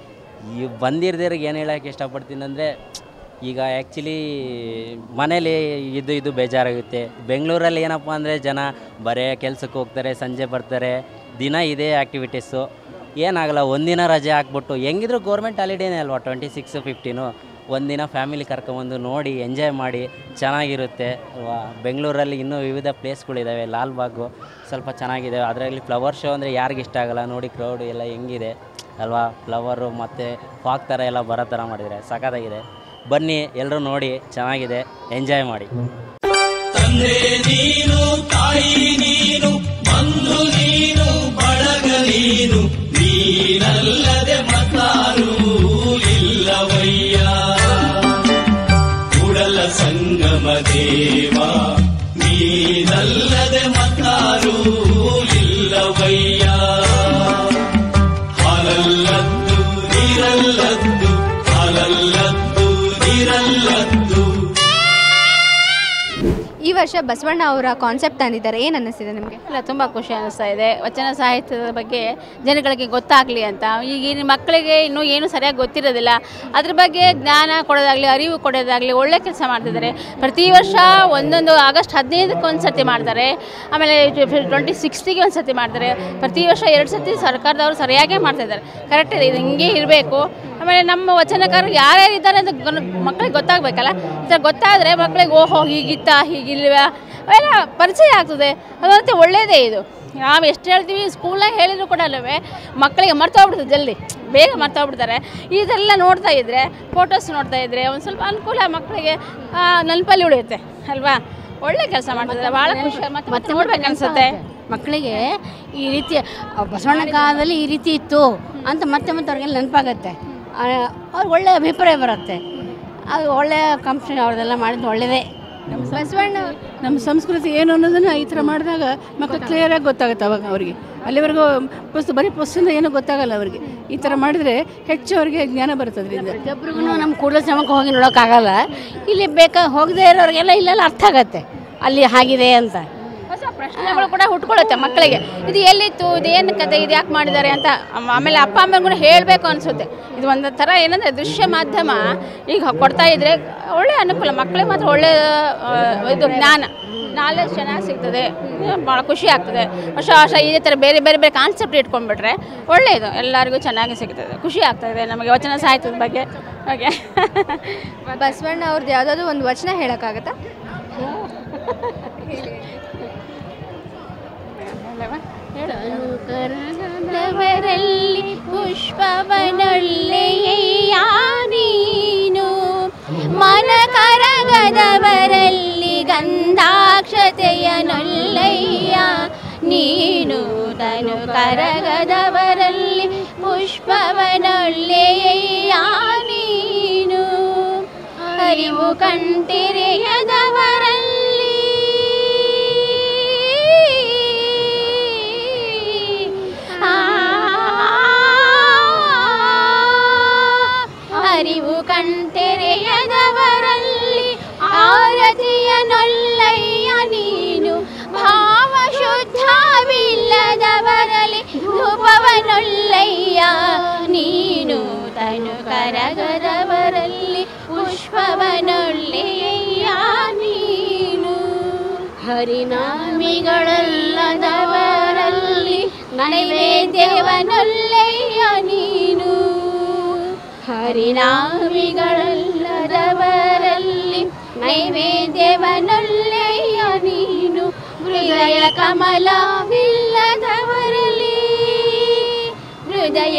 ಈ ಬಂದಿರ್ದಿರಿಗೆ ಏನು ಹೇಳೋಕ್ಕೆ ಇಷ್ಟಪಡ್ತೀನಿ ಅಂದರೆ ಈಗ ಆ್ಯಕ್ಚುಲಿ ಮನೇಲಿ ಇದು ಇದು ಬೇಜಾರಾಗುತ್ತೆ ಬೆಂಗಳೂರಲ್ಲಿ ಏನಪ್ಪ ಅಂದರೆ ಜನ ಬರೇ ಕೆಲಸಕ್ಕೆ ಹೋಗ್ತಾರೆ ಸಂಜೆ ಬರ್ತಾರೆ ದಿನ ಇದೇ ಆ್ಯಕ್ಟಿವಿಟೀಸು ಏನಾಗಲ್ಲ ಒಂದಿನ ರಜೆ ಹಾಕ್ಬಿಟ್ಟು ಹೆಂಗಿದ್ರು ಗೌರ್ಮೆಂಟ್ ಹಾಲಿಡೇನೇ ಅಲ್ವಾ ಟ್ವೆಂಟಿ ಸಿಕ್ಸು ಫಿಫ್ಟೀನು ಒಂದಿನ ಫ್ಯಾಮಿಲಿ ಕರ್ಕೊಂಬಂದು ನೋಡಿ ಎಂಜಾಯ್ ಮಾಡಿ ಚೆನ್ನಾಗಿರುತ್ತೆ ಅಲ್ವಾ ಬೆಂಗಳೂರಲ್ಲಿ ಇನ್ನೂ ವಿವಿಧ ಪ್ಲೇಸ್ಗಳಿದ್ದಾವೆ ಲಾಲ್ಬಾಗು ಸ್ವಲ್ಪ ಚೆನ್ನಾಗಿದೆ ಅದರಲ್ಲಿ ಫ್ಲವರ್ ಶೋ ಅಂದರೆ ಯಾರಿಗೆ ಇಷ್ಟ ಆಗಲ್ಲ ನೋಡಿ ಕ್ರೌಡ್ ಎಲ್ಲ ಹೆಂಗಿದೆ ಅಲ್ವಾ ಫ್ಲವರು ಮತ್ತು ಫಾಗ್ ಥರ ಎಲ್ಲ ಬರೋ ಥರ ಮಾಡಿದ್ದಾರೆ ಸಖತ್ತಾಗಿದೆ ಬನ್ನಿ ಎಲ್ಲರೂ ನೋಡಿ ಚೆನ್ನಾಗಿದೆ ಎಂಜಾಯ್ ಮಾಡಿ ತಂದೆ ನೀನು ತಾಯಿ ನೀನು ಬಂಧು ನೀನು ಬಳಗ ನೀನು ನೀನಲ್ಲದೆ ಮತ್ತಾರು ಇಲ್ಲವಯ್ಯ ಕುಡಲ ಸಂಗಮ ದೇವ ನೀನಲ್ಲದೆ ಮತ್ತಾರು ಇಲ್ಲವಯ್ಯ ಹಾಲಲ್ಲದ್ದು ನೀರಲ್ಲದ್ದು ಹಾಲಲ್ಲದ್ದು ನೀರಲ್ಲದ್ದು ಈ ವರ್ಷ ಬಸವಣ್ಣ ಅವರ ಕಾನ್ಸೆಪ್ಟ್ ತಂದಿದ್ದಾರೆ ಏನು ಅನ್ನಿಸ್ತಿದೆ ನಿಮಗೆ ಇಲ್ಲ ತುಂಬ ಖುಷಿ ಅನ್ನಿಸ್ತಾ ಇದೆ ವಚನ ಸಾಹಿತ್ಯದ ಬಗ್ಗೆ ಜನಗಳಿಗೆ ಗೊತ್ತಾಗಲಿ ಅಂತ ಈಗಿನ ಮಕ್ಕಳಿಗೆ ಇನ್ನೂ ಏನು ಸರಿಯಾಗಿ ಗೊತ್ತಿರೋದಿಲ್ಲ ಅದ್ರ ಬಗ್ಗೆ ಜ್ಞಾನ ಕೊಡೋದಾಗಲಿ ಅರಿವು ಕೊಡೋದಾಗಲಿ ಒಳ್ಳೆ ಕೆಲಸ ಮಾಡ್ತಿದ್ದಾರೆ ಪ್ರತಿ ವರ್ಷ ಒಂದೊಂದು ಆಗಸ್ಟ್ ಹದಿನೈದಕ್ಕೆ ಒಂದು ಸತಿ ಮಾಡ್ತಾರೆ ಆಮೇಲೆ ಟ್ವೆಂಟಿ ಸಿಕ್ಸ್ತಿಗೆ ಒಂದು ಸತಿ ಮಾಡ್ತಾರೆ ಪ್ರತಿ ವರ್ಷ ಎರಡು ಸತಿ ಸರ್ಕಾರದವರು ಸರಿಯಾಗೇ ಮಾಡ್ತಾಯಿದ್ದಾರೆ ಕರೆಕ್ಟ್ ಇದೆ ಇದು ಹಿಂಗೆ ಇರಬೇಕು ಆಮೇಲೆ ನಮ್ಮ ವಚನಕಾರರು ಯಾರ್ಯಾರು ಇದ್ದಾರೆ ಅಂತ ಗೊ- ಮಕ್ಕಳಿಗೆ ಗೊತ್ತಾಗಬೇಕಲ್ಲ ಈ ಥರ ಗೊತ್ತಾದರೆ ಮಕ್ಕಳಿಗೆ ಓಹೋ ಹೀಗಿತ್ತ ಹೀಗಿಲ್ವಾ ಅವೆಲ್ಲ ಪರಿಚಯ ಆಗ್ತದೆ ಅದಂತೆ ಒಳ್ಳೆಯದೇ ಇದು ನಾವು ಎಷ್ಟು ಹೇಳ್ತೀವಿ ಸ್ಕೂಲ್ನಾಗ ಹೇಳಿದ್ರು ಕೂಡ ಅಲ್ಲವೇ ಮಕ್ಕಳಿಗೆ ಮರ್ತೋಗ್ಬಿಡ್ತದೆ ಜಲ್ದಿ ಬೇಗ ಮರ್ತೋಗ್ಬಿಡ್ತಾರೆ ಇದೆಲ್ಲ ನೋಡ್ತಾ ಇದ್ದರೆ ಫೋಟೋಸ್ ನೋಡ್ತಾ ಇದ್ದರೆ ಒಂದು ಸ್ವಲ್ಪ ಅನುಕೂಲ ಮಕ್ಕಳಿಗೆ ನೆನಪಲ್ಲಿ ಉಳಿಯುತ್ತೆ ಅಲ್ವಾ ಒಳ್ಳೆ ಕೆಲಸ ಮಾಡ್ತಿದ್ದಾರೆ ಭಾಳ ಖುಷಿ ಮತ್ತೆ ಮತ್ತೆ ನೋಡ್ಬೇಕು ಅನ್ಸುತ್ತೆ ಮಕ್ಕಳಿಗೆ ಈ ರೀತಿ ಬಸವಣ್ಣ ಕಾಲದಲ್ಲಿ ಈ ರೀತಿ ಇತ್ತು ಅಂತ ಮತ್ತೆ ಮತ್ತೆ ಅವ್ರಿಗೆಲ್ಲ ನೆನಪಾಗತ್ತೆ ಅವ್ರಿಗೆ ಒಳ್ಳೆ ಅಭಿಪ್ರಾಯ ಬರುತ್ತೆ ಅದು ಒಳ್ಳೆಯ ಕಂಪ್ನಿ ಅವ್ರದ್ದೆಲ್ಲ ಮಾಡಿದ್ದು ಒಳ್ಳೆಯದೇ ಬಸವಣ್ಣ ನಮ್ಮ ಸಂಸ್ಕೃತಿ ಏನು ಅನ್ನೋದನ್ನು ಈ ಥರ ಮಾಡಿದಾಗ ಮಕ್ಕಳು ಕ್ಲಿಯರಾಗಿ ಗೊತ್ತಾಗುತ್ತೆ ಅವಾಗ ಅವರಿಗೆ ಅಲ್ಲಿವರೆಗೂ ಪುಸ್ತ ಬರೀ ಪುಸ್ತಕದಿಂದ ಏನೂ ಗೊತ್ತಾಗಲ್ಲ ಅವರಿಗೆ ಈ ಥರ ಮಾಡಿದರೆ ಹೆಚ್ಚು ಅವರಿಗೆ ಜ್ಞಾನ ಬರ್ತದ್ರಿಂದ ಪ್ರತಿಯೊಬ್ಬರಿಗೂ ನಮ್ಮ ಕೂಡಲ ಶ್ರಮಕ್ಕೆ ಹೋಗಿ ನೋಡೋಕ್ಕಾಗಲ್ಲ ಇಲ್ಲಿ ಬೇಕಾ ಹೋಗದೇ ಇರೋರಿಗೆಲ್ಲ ಇಲ್ಲೆಲ್ಲ ಅರ್ಥ ಆಗತ್ತೆ ಅಲ್ಲಿ ಆಗಿದೆ ಅಂತ ಹೊಸ ಪ್ರಶ್ನೆಗಳು ಕೂಡ ಹುಟ್ಕೊಳ್ಳುತ್ತೆ ಮಕ್ಕಳಿಗೆ ಇದು ಎಲ್ಲಿತ್ತು ಇದು ಏನು ಕತೆ ಇದು ಯಾಕೆ ಮಾಡಿದ್ದಾರೆ ಅಂತ ಆಮ್- ಆಮೇಲೆ ಅಪ್ಪ ಅಮ್ಮನಿಗೂ ಹೇಳಬೇಕು ಅನಿಸುತ್ತೆ ಇದು ಒಂದು ಥರ ಏನಂದರೆ ದೃಶ್ಯ ಮಾಧ್ಯಮ ಈಗ ಕೊಡ್ತಾ ಇದ್ರೆ ಒಳ್ಳೆ ಅನುಕೂಲ ಮಕ್ಕಳಿಗೆ ಮಾತ್ರ ಒಳ್ಳೆ ಆ, ಇದು ಜ್ಞಾನ ನಾಲೆಜ್ ಚೆನ್ನಾಗಿ ಸಿಗ್ತದೆ ಭಾಳ ಖುಷಿ ಆಗ್ತದೆ ಹೊಸ ಹೊಸ ಇದೇ ಥರ ಬೇರೆ ಬೇರೆ ಬೇರೆ ಕಾನ್ಸೆಪ್ಟ್ ಇಟ್ಕೊಂಡ್ಬಿಟ್ರೆ ಒಳ್ಳೆಯದು ಎಲ್ಲರಿಗೂ ಚೆನ್ನಾಗಿ ಸಿಗ್ತದೆ ಖುಷಿ ಆಗ್ತದೆ ನಮಗೆ ವಚನ ಸಾಹಿತ್ಯದ ಬಗ್ಗೆ ಹಾಗೆ ಬಸವಣ್ಣ ಅವ್ರದ್ದು ಯಾವುದಾದ್ರು ಒಂದು ವಚನ ಹೇಳೋಕ್ಕಾಗತ್ತಾ ಕರಗದವರಲ್ಲಿ ಪುಷ್ಪವನೊಳ್ಳೆಯ ನೀನು ಮನ ಕರಗದವರಲ್ಲಿ ಗಂಧಾಕ್ಷತೆಯನೊಲ್ಲೆಯ ನೀನು ತನು ಕರಗದವರಲ್ಲಿ ಪುಷ್ಪವನೊಳ್ಳೆಯ ನೀನು ಅರಿವು ಕಣ್ತೆರೆಯದವರಲ್ಲಿ ಅರಿವು ಕಣ್ತೆರೆಯದವರಲ್ಲಿ ಆರತಿಯ ನೊಲ್ಲಯ್ಯ ನೀನು ಭಾವ ಶುದ್ಧವಿಲ್ಲದವರಲ್ಲಿ ಧೂಪವನೊಲ್ಲಯ್ಯ ನೀನು ತನು ಕರಗದವರಲ್ಲಿ ಪುಷ್ಪವನೊಲ್ಲೆಯ ನೀನು ಹರಿನಾಮಿಗಳಲ್ಲದವರಲ್ಲಿ ನೈವೇದ್ಯವನೊಲ್ಲೆಯ ನೀನು ಹರಿನಾಮಿಗಳಲ್ಲದವರಲ್ಲಿ ನೈವೇದ್ಯವನೊಲ್ಲೆಯ ನೀನು ಹೃದಯ ಕಮಲವಿಲ್ಲದವರಲ್ಲಿ ಹೃದಯ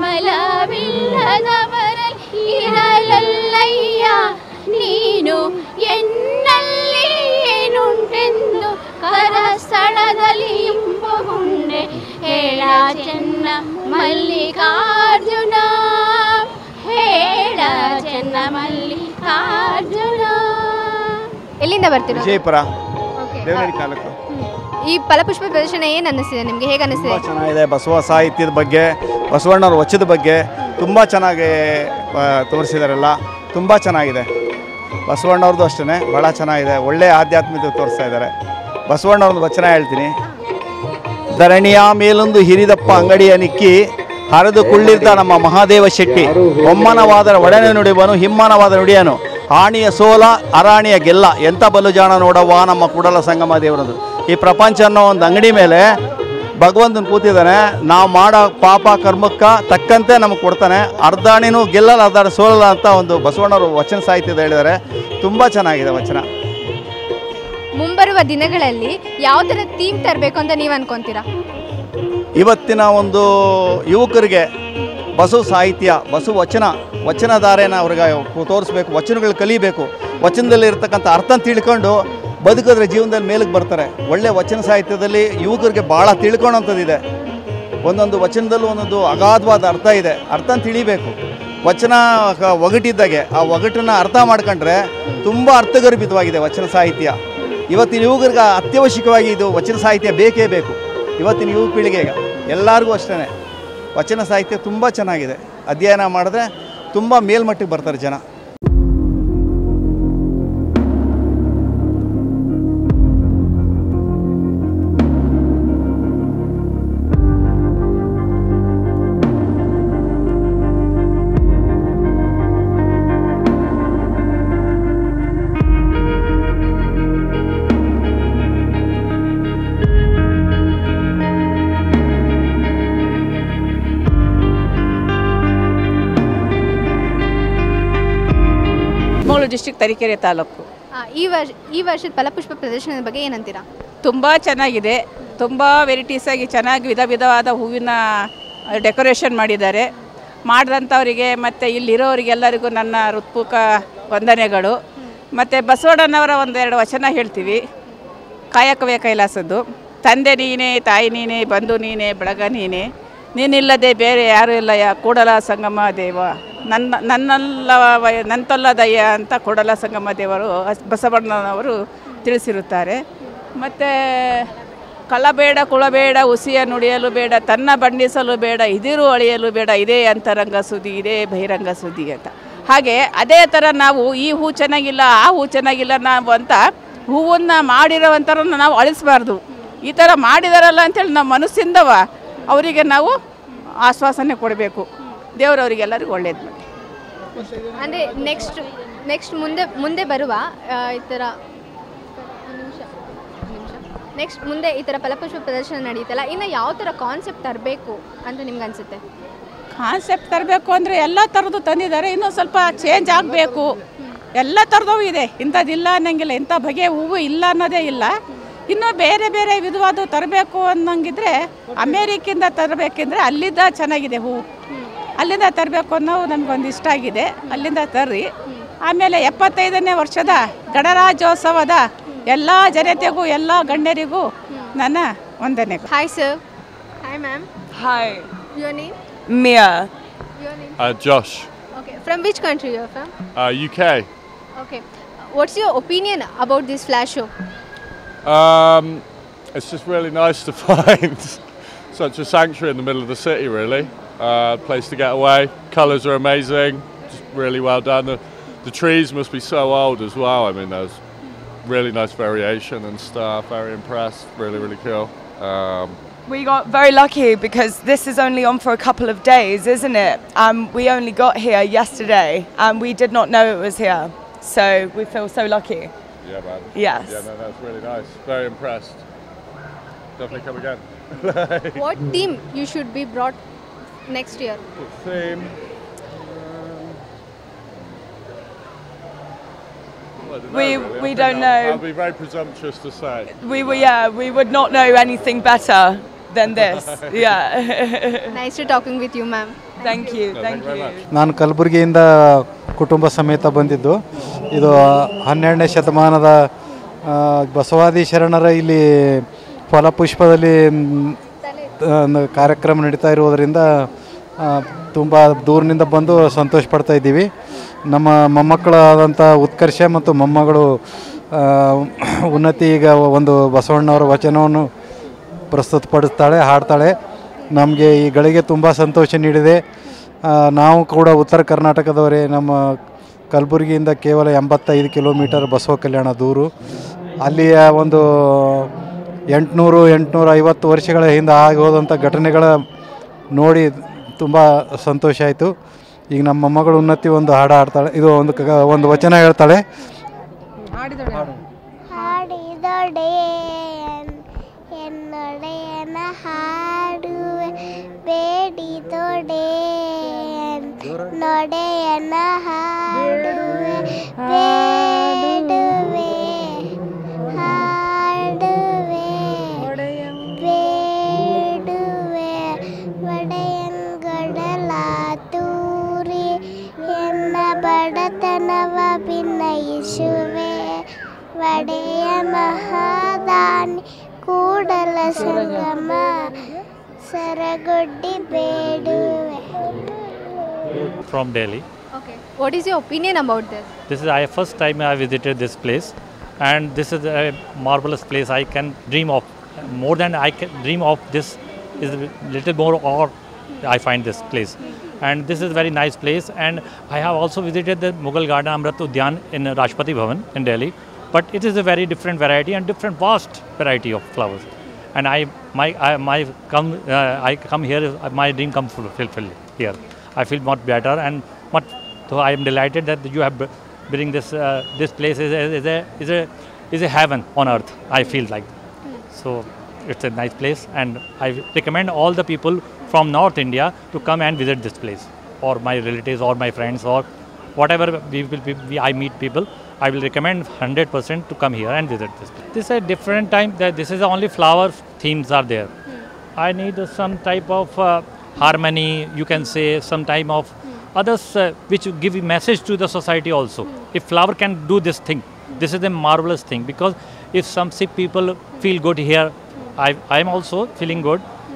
ಕಮಲವಿಲ್ಲದವರಲ್ಲಿ ಇರಲಲ್ಲಯ್ಯ ನೀನು ಎನ್ನಲ್ಲಿ ಏನುಂಟೆಂದು ಕರ ಸ್ಥಳದಲ್ಲಿ ಇಂಬುಗುಂಡೆ ಹೇಳ ಚೆನ್ನ ಮಲ್ಲಿಕಾರ್ಜುನ ಹೇಳ ಚೆನ್ನ ಮಲ್ಲಿಕಾರ್ಜುನ ಎಲ್ಲಿಂದ ಬರ್ತೀರಾ ವಿಜಯಪುರ ದೇವನಹಳ್ಳಿ ತಾಲೂಕು ಈ ಫಲಪುಷ್ಪ ಪ್ರದರ್ಶನ ಏನು ಅನ್ನಿಸ್ತಿದೆ ನಿಮಗೆ ಹೇಗೆ ಅನ್ನಿಸ್ತಿದೆ ತುಂಬ ಚೆನ್ನಾಗಿದೆ ಬಸವ ಸಾಹಿತ್ಯದ ಬಗ್ಗೆ ಬಸವಣ್ಣವ್ರ ವಚದ ಬಗ್ಗೆ ತುಂಬ ಚೆನ್ನಾಗಿ ಆ, ತೋರಿಸಿದಾರೆಲ್ಲ ತುಂಬ ಚೆನ್ನಾಗಿದೆ ಬಸವಣ್ಣವ್ರದ್ದು ಅಷ್ಟೇ ಭಾಳ ಚೆನ್ನಾಗಿದೆ ಒಳ್ಳೆಯ ಆಧ್ಯಾತ್ಮಿಕ ತೋರಿಸ್ತಾ ಇದ್ದಾರೆ ಬಸವಣ್ಣವ್ರದ್ದು ವಚನ ಹೇಳ್ತೀನಿ ಧರಣಿಯ ಮೇಲೊಂದು ಹಿರಿದಪ್ಪ ಅಂಗಡಿಯ ನಿಕ್ಕಿ ಹರಿದು ಕುಳ್ಳಿರ್ದ ನಮ್ಮ ಮಹಾದೇವ ಶೆಟ್ಟಿ ಒಮ್ಮನವಾದರ ಒಡನೆ ನುಡಿವನು ಹಿಮ್ಮನವಾದ ನುಡಿಯನು ಆಣಿಯ ಸೋಲ ಅರಾಣಿಯ ಗೆಲ್ಲ ಎಂಥ ಬಲುಜಾಣ ನೋಡವ್ವ ನಮ್ಮ ಕುಡಲ ಸಂಗಮ ದೇವರದು ಈ ಪ್ರಪಂಚ ಅನ್ನೋ ಒಂದು ಅಂಗಡಿ ಮೇಲೆ ಭಗವಂತನ ಕೂತಿದ್ದಾನೆ ನಾವು ಮಾಡೋ ಪಾಪ ಕರ್ಮಕ್ಕೆ ತಕ್ಕಂತೆ ನಮಗೆ ಕೊಡ್ತಾನೆ ಅರ್ಧಾಣಿನೂ ಗೆಲ್ಲಲ್ಲ ಅರ್ಧಾಣ ಸೋಲಲ್ಲ ಅಂತ ಒಂದು ಬಸವಣ್ಣವರು ವಚನ ಸಾಹಿತ್ಯದ ಹೇಳಿದ್ದಾರೆ ತುಂಬ ಚೆನ್ನಾಗಿದೆ ವಚನ ಮುಂಬರುವ ದಿನಗಳಲ್ಲಿ ಯಾವ ಥರ ಥೀಮ್ ತರಬೇಕು ಅಂತ ನೀವು ಅನ್ಕೊಂತೀರಾ ಇವತ್ತಿನ ಒಂದು ಯುವಕರಿಗೆ ಬಸವ ಸಾಹಿತ್ಯ ಬಸವ ವಚನ ವಚನಧಾರೆನ ಅವ್ರಿಗೆ ತೋರಿಸ್ಬೇಕು ವಚನಗಳು ಕಲಿಬೇಕು ವಚನದಲ್ಲಿ ಇರ್ತಕ್ಕಂಥ ಅರ್ಥ ತಿಳ್ಕೊಂಡು ಬದುಕಿದ್ರೆ ಜೀವನದಲ್ಲಿ ಮೇಲಕ್ಕೆ ಬರ್ತಾರೆ ಒಳ್ಳೆ ವಚನ ಸಾಹಿತ್ಯದಲ್ಲಿ ಯುವಕರಿಗೆ ಭಾಳ ತಿಳ್ಕೊಳೋಂಥದ್ದಿದೆ ಒಂದೊಂದು ವಚನದಲ್ಲೂ ಒಂದೊಂದು ಅಗಾಧವಾದ ಅರ್ಥ ಇದೆ ಅರ್ಥ ತಿಳಿಬೇಕು ವಚನ ಕ- ಒಗಟಿದ್ದಾಗೆ ಆ ಒಗಟನ್ನ ಅರ್ಥ ಮಾಡ್ಕೊಂಡ್ರೆ ತುಂಬ ಅರ್ಥಗರ್ಭಿತವಾಗಿದೆ ವಚನ ಸಾಹಿತ್ಯ ಇವತ್ತಿನ ಯುವಕರಿಗೆ ಅತ್ಯವಶ್ಯಕವಾಗಿ ಇದು ವಚನ ಸಾಹಿತ್ಯ ಬೇಕೇ ಬೇಕು ಇವತ್ತಿನ ಯುವ ಪೀಳಿಗೆಗೆ ಎಲ್ಲರಿಗೂ ಅಷ್ಟೇ ವಚನ ಸಾಹಿತ್ಯ ತುಂಬ ಚೆನ್ನಾಗಿದೆ ಅಧ್ಯಯನ ಮಾಡಿದ್ರೆ ತುಂಬ ಮೇಲ್ಮಟ್ಟಕ್ಕೆ ಬರ್ತಾರೆ ಜನ ಚಿಕ್ಕಮಗಳೂರು ಡಿಸ್ಟಿಕ್ ತರೀಕೆರೆ ತಾಲೂಕು ಆ, ಈ ವರ್ಷ ಈ ವರ್ಷದ ಫಲಪುಷ್ಪ ಪ್ರದರ್ಶನದ ಬಗ್ಗೆ ಏನಂತೀರಾ ತುಂಬ ಚೆನ್ನಾಗಿದೆ ತುಂಬ ವೆರೈಟೀಸ್ ಆಗಿ ಚೆನ್ನಾಗಿ ವಿಧ ವಿಧವಾದ ಹೂವಿನ ಡೆಕೋರೇಷನ್ ಮಾಡಿದ್ದಾರೆ ಮಾಡಿದಂಥವರಿಗೆ ಮತ್ತು ಇಲ್ಲಿರೋರಿಗೆಲ್ಲರಿಗೂ ನನ್ನ ಹೃತ್ಪೂರ್ವಕ ವಂದನೆಗಳು ಮತ್ತು ಬಸವಣ್ಣನವರ ಒಂದೆರಡು ವಚನ ಹೇಳ್ತೀವಿ ಕಾಯಕವೇ ಕೈಲಾಸದ್ದು ತಂದೆ ನೀನೇ ತಾಯಿ ನೀನೇ ಬಂಧು ನೀನೇ ಬಳಗ ನೀನೇ ನೀನಿಲ್ಲದೆ ಬೇರೆ ಯಾರೂ ಇಲ್ಲ ಯಾ ಕೂಡಲ ಸಂಗಮ ದೇವ ನನ್ನ ನನ್ನಲ್ಲ ವಯ- ನಂತಲ್ಲ ದಯ್ಯ ಅಂತ ಕೂಡಲ ಸಂಗಮ ದೇವರು ಹಸ್- ಬಸವಣ್ಣನವರು ತಿಳಿಸಿರುತ್ತಾರೆ ಮತ್ತು ಕಳಬೇಡ ಕುಳಬೇಡ ಉಸಿಯ ನುಡಿಯಲು ಬೇಡ ತನ್ನ ಬಣ್ಣಿಸಲು ಬೇಡ ಇದಿರು ಅಳಿಯಲು ಬೇಡ ಇದೇ ಅಂತರಂಗ ಸುದ್ದಿ ಇದೇ ಬಹಿರಂಗ ಸುದ್ದಿ ಅಂತ ಹಾಗೆ ಅದೇ ಥರ ನಾವು ಈ ಹೂ ಚೆನ್ನಾಗಿಲ್ಲ ಆ ಹೂ ಚೆನ್ನಾಗಿಲ್ಲ ನಾವು ಅಂತ ಹೂವನ್ನು ಮಾಡಿರೋವಂಥರನ್ನ ನಾವು ಅಳಿಸಬಾರ್ದು ಈ ಥರ ಮಾಡಿದಾರಲ್ಲ ಅಂತೇಳಿ ನಮ್ಮ ಮನಸ್ಸಿಂದವ ಅವರಿಗೆ ನಾವು ಆಶ್ವಾಸನೆ ಕೊಡಬೇಕು ದೇವರವರಿಗೆಲ್ಲರಿಗೂ ಒಳ್ಳೇದು ಮಾಡಿ ಅಂದರೆ ನೆಕ್ಸ್ಟ್ ನೆಕ್ಸ್ಟ್ ಮುಂದೆ ಮುಂದೆ ಬರುವ ಆ, ಈ ಥರ ನೆಕ್ಸ್ಟ್ ಮುಂದೆ ಈ ಥರ ಫಲಪುಷ್ಪ ಪ್ರದರ್ಶನ ನಡೀತಲ್ಲ ಇನ್ನು ಯಾವ ಥರ ಕಾನ್ಸೆಪ್ಟ್ ತರಬೇಕು ಅಂತ ನಿಮ್ಗೆ ಅನ್ಸುತ್ತೆ ಕಾನ್ಸೆಪ್ಟ್ ತರಬೇಕು ಅಂದರೆ ಎಲ್ಲ ಥರದ್ದು ತಂದಿದ್ದಾರೆ ಇನ್ನೂ ಸ್ವಲ್ಪ ಚೇಂಜ್ ಆಗಬೇಕು ಎಲ್ಲ ಥರದವು ಇದೆ ಇಂಥದ್ದಿಲ್ಲ ಅನ್ನಂಗಿಲ್ಲ ಇಂಥ ಬಗೆಯ ಹೂವು ಇಲ್ಲ ಅನ್ನೋದೇ ಇಲ್ಲ ಇನ್ನೂ ಬೇರೆ ಬೇರೆ ವಿಧವಾದ ತರಬೇಕು ಅನ್ನಂಗಿದ್ರೆ ಅಮೇರಿಕಿಂದ ತರಬೇಕೆಂದ್ರೆ ಅಲ್ಲಿಂದ ಚೆನ್ನಾಗಿದೆ ಹೂವು ಅಲ್ಲಿಂದ ತರಬೇಕು ಅನ್ನೋ ನಮಗೊಂದು ಇಷ್ಟ ಆಗಿದೆ ಅಲ್ಲಿಂದ ತರ್ರಿ ಆಮೇಲೆ ಎಪ್ಪತ್ತೈದನೇ ವರ್ಷದ ಗಣರಾಜ್ಯೋತ್ಸವದ ಎಲ್ಲ ಜನತೆಗೂ ಎಲ್ಲ ಗಣ್ಯರಿಗೂ ನನ್ನ ವಂದನೆಗಳು hi sir hi ma'am Hi, your name Mia. Your name Uh, Josh, okay from which country your from uh, UK. Okay what's your opinion about this flash show Um, it's just really nice to find such a sanctuary in the middle of the city, really. Uh, place to get away. Colours are amazing, just really well done. The, the trees must be so old as well. I mean, there's really nice variation and stuff. Very impressed. Really, really cool. Um, We got very lucky because this is only on for a couple of days, isn't it? Um, we only got here yesterday and we did not know it was here. So we feel so lucky. yeah, man. Yes. Yeah, no, that's really nice. Very impressed. Definitely come again. What theme you should be brought next year Theme. I don't know, We- really. I we think don't I'll- know. I'll be very presumptuous to say. We were, yeah, we would not know anything better than this. Yeah. Nice to talking with you ma'am thank you, thank you. ನಾನು ಕಲಬುರಗಿಯಿಂದ ಕುಟುಂಬ ಸಮೇತ ಬಂದಿದ್ದು ಇದು ಹನ್ನೆರಡನೇ ಶತಮಾನದ ಆ, ಬಸವಾದಿ ಶರಣರ ಇಲ್ಲಿ ಫಲಪುಷ್ಪದಲ್ಲಿ ಮ್, ಆ, ಒಂದು ಕಾರ್ಯಕ್ರಮ ನಡೀತಾ ಇರುವುದರಿಂದ ತುಂಬ ದೂರಿನಿಂದ ಬಂದು ಸಂತೋಷ ಪಡ್ತಾ ಇದ್ದೀವಿ ನಮ್ಮ ಮೊಮ್ಮಕ್ಕಳಾದಂಥ ಉತ್ಕರ್ಷ ಮತ್ತು ಮೊಮ್ಮಗಳು ಆ, ಉನ್ನತಿ ಈಗ ಒಂದು ಬಸವಣ್ಣವರ ವಚನವನ್ನು ಪ್ರಸ್ತುತಪಡಿಸ್ತಾಳೆ ಹಾಡ್ತಾಳೆ ನಮಗೆ ಈ ಗಳಿಗೆ ತುಂಬ ಸಂತೋಷ ನೀಡಿದೆ ಆ, ನಾವು ಕೂಡ ಉತ್ತರ ಕರ್ನಾಟಕದವರೇ ನಮ್ಮ ಕಲಬುರಗಿಯಿಂದ ಕೇವಲ ಎಂಬತ್ತೈದು ಕಿಲೋಮೀಟರ್ ಬಸವ ಕಲ್ಯಾಣ ದೂರು ಅಲ್ಲಿಯ ಒಂದು ಎಂಟುನೂರು ಎಂಟುನೂರ ಐವತ್ತು ವರ್ಷಗಳ ಹಿಂದೆ ಆಗಿ ಹೋದಂಥ ಘಟನೆಗಳ ನೋಡಿ ತುಂಬ ಸಂತೋಷ ಆಯಿತು ಈಗ ನಮ್ಮ ಮೊಮ್ಮಗಳು ಉನ್ನತಿ ಒಂದು ಹಾಡು ಹಾಡ್ತಾಳೆ ಇದು ಒಂದು ಕ- ಒಂದು ವಚನ ಹೇಳ್ತಾಳೆ ಹಾಡಿದೊಡೆ ಎನ್ನೊಡೆಯನ ಹಾಡುವೆ ಬೇಡಿದೊಡೆ ನೊಡೆಯನ ಹಾಡುವೆ ಬೇಡುವೆ ಹಾಡುವೆ ಬೇಡುವೆ ಒಡೆಯಂಗಡಲ ತೂರಿ ಎನ್ನ ಬಡತನವ ಭಿನ್ನಯಿಸುವೆ ಒಡೆಯ ಮಹಾದಾನಿ ಕೂಡಲ ಸಂಗಮ ಸರಗೊಡ್ಡಿ ಬೇಡುವೆ from Delhi. Okay what is your opinion about this This is I first time I visited this place, and this is a marvelous place. I can dream of more than I can dream of. This is a little more or I find this place, and this is a very nice place. And I have also visited the Mughal Garden Amrit Udyan in Rashtrapati Bhavan in Delhi, but it is a very different variety and different vast variety of flowers. And I my I, my come uh, I come here my dream come full fulfilled here. I feel much better and much so I am delighted that you have br- bring this uh, this place is a, is a is a is a heaven on earth. I feel like so it's a nice place and I recommend all the people from North India to come and visit this place or my relatives or my friends or whatever we will be, we, I meet people. I will recommend 100% to come here and visit this. Place. This is a different time. That this is the only flower themes are there. I need some type of uh, harmony. You can say some type of others uh, which give a message to the society also. If flower can do this thing, this is a marvelous thing because if some sick people feel good here, I I am also feeling good.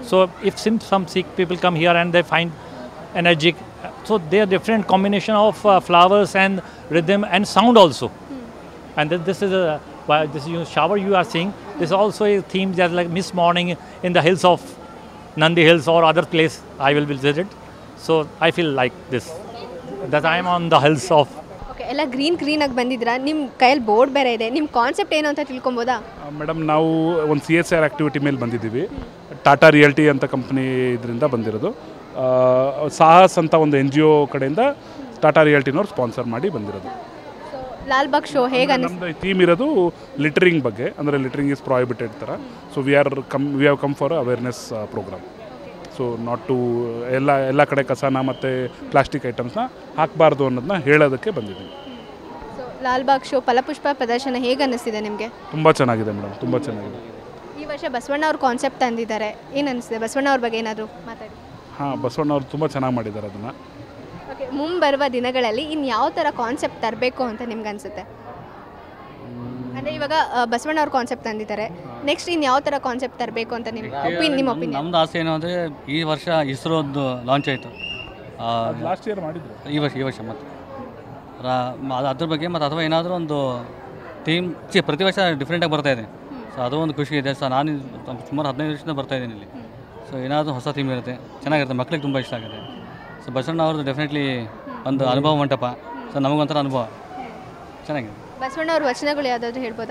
So if some, some Sikh people come here and they find energetic, so they are different combination of uh, flowers and rhythm and sound also. And then this is a why this you shower you are seeing. This is also a theme just like Miss Morning in the hills of Nandi Hills or other place I will visit. So I feel like this that I am on the hills of okay ಎಲ್ಲ green ಗ್ರೀನಾಗಿ ಬಂದಿದ್ದೀರಾ ನಿಮ್ಮ ಕೈಯಲ್ಲಿ board ಬೇರೆ ಇದೆ ನಿಮ್ಮ concept ಏನು ಅಂತ ತಿಳ್ಕೊಬೋದಾ ಮೇಡಮ್ ನಾವು ಒಂದು ಸಿ ಎಸ್ ಆರ್ ಆ್ಯಕ್ಟಿವಿಟಿ ಮೇಲೆ ಬಂದಿದ್ದೀವಿ ಟಾಟಾ ರಿಯಲ್ಟಿ ಅಂತ ಕಂಪ್ನಿ ಇದರಿಂದ ಬಂದಿರೋದು ಆ, ಸಾಹಸ್ ಅಂತ ಒಂದು ಎನ್ ಜಿ ಒ ಕಡೆಯಿಂದ ಟಾಟಾ ರಿಯಲ್ಟಿನವ್ರು ಸ್ಪಾನ್ಸರ್ ಮಾಡಿ ಬಂದಿರೋದು ಲಾಲ್ಬಾಗ್ ಶೋ ಹೇಗೆ ಅನ್ನಿಸ್ತು ನಮ್ಮದು ಥೀಮ್ ಇರೋದು ಲಿಟರಿಂಗ್ ಬಗ್ಗೆ ಅಂದರೆ ಲಿಟರಿಂಗ್ ಇಸ್ ಪ್ರಾಹಿಬಿಟೆಡ್ ಥರ so we are come we have come for awareness programme so not to ಎಲ್ಲ ಎಲ್ಲ ಕಡೆ ಕಸನ ಮತ್ತು ಪ್ಲಾಸ್ಟಿಕ್ ಐಟಮ್ಸ್ನ ಹಾಕಬಾರ್ದು ಅನ್ನೋದನ್ನ ಹೇಳೋದಕ್ಕೆ ಬಂದಿದ್ದೀವಿ ಲಾಲ್ಬಾಗ್ ಶೋ ಫಲಪುಷ್ಪ ಪ್ರದರ್ಶನ ಹೇಗೆ ಅನ್ನಿಸ್ತಿದೆ ನಿಮಗೆ ತುಂಬ ಚೆನ್ನಾಗಿದೆ ಮೇಡಮ್ ತುಂಬ ಚೆನ್ನಾಗಿದೆ ಈ ವರ್ಷ ಬಸವಣ್ಣ ಅವ್ರ ಕಾನ್ಸೆಪ್ಟ್ ತಂದಿದ್ದಾರೆ ಏನು ಅನಿಸ್ತಿದೆ ಬಸವಣ್ಣ ಅವ್ರ ಬಗ್ಗೆ ಏನಾದರೂ ಮಾತಾಡಿ ಹಾಂ ಬಸವಣ್ಣವ್ರು ತುಂಬ ಚೆನ್ನಾಗಿ ಮಾಡಿದ್ದಾರೆ ಅದನ್ನು ಓಕೆ ಮುಂಬರುವ ದಿನಗಳಲ್ಲಿ ಇನ್ನು ಯಾವ ಥರ ಕಾನ್ಸೆಪ್ಟ್ ತರಬೇಕು ಅಂತ ನಿಮ್ಗೆ ಅನಿಸುತ್ತೆ ಅಂದರೆ ಇವಾಗ ಆ, ಬಸವಣ್ಣ ಅವ್ರ ಕಾನ್ಸೆಪ್ಟ್ ತಂದಿದ್ದಾರೆ ನೆಕ್ಸ್ಟ್ ಇನ್ನು ಯಾವ ಥರ ಕಾನ್ಸೆಪ್ಟ್ ತರಬೇಕು ಅಂತ ನಿಮ್ಮ ಒಪಿನ್ ನಿಮ್ಮ ಒಪಿನಿಯನ್ ನಮ್ದು ಆಸೆ ಏನು ಅಂದರೆ ಈ ವರ್ಷ ಇಸ್ರೋ ಒಂದು ಲಾಂಚ್ ಆಯಿತು ಲಾಸ್ಟ್ ಇಯರ್ ಮಾಡಿದ್ರು ಈ ವರ್ಷ ಈ ವರ್ಷ ಮತ್ತೆ ರಾ- ಮ- ಅದು ಅದ್ರ ಬಗ್ಗೆ ಮತ್ತು ಅಥವಾ ಏನಾದರೂ ಒಂದು ಥೀಮ್ ಚಿ ಪ್ರತಿ ವರ್ಷ ಡಿಫ್ರೆಂಟಾಗಿ ಬರ್ತಾ ಇದೆ ಸೊ ಅದು ಒಂದು ಖುಷಿ ಇದೆ ಸೊ ನಾನು ಇದು ಸುಮಾರು ಹದಿನೈದು ವರ್ಷದಿಂದ ಬರ್ತಾ ಇದ್ದೀನಿ ಇಲ್ಲಿ ಸೊ ಏನಾದರೂ ಹೊಸ ಥೀಮ್ ಇರುತ್ತೆ ಚೆನ್ನಾಗಿರುತ್ತೆ ಮಕ್ಳಿಗೆ ತುಂಬ ಇಷ್ಟ ಆಗುತ್ತೆ ಸೊ ಬಸವಣ್ಣ ಅವ್ರದ್ದು ಡೆಫಿನೆಟ್ಲಿ ಒಂದು ಅನುಭವ ಮಂಟಪ ಸೊ ನಮಗೊಂಥರ ಅನುಭವ ಚೆನ್ನಾಗಿದೆ ಬಸವಣ್ಣ ಅವ್ರ ವಚನಗಳು ಯಾವುದಾದ್ರು ಹೇಳ್ಬೋದಾ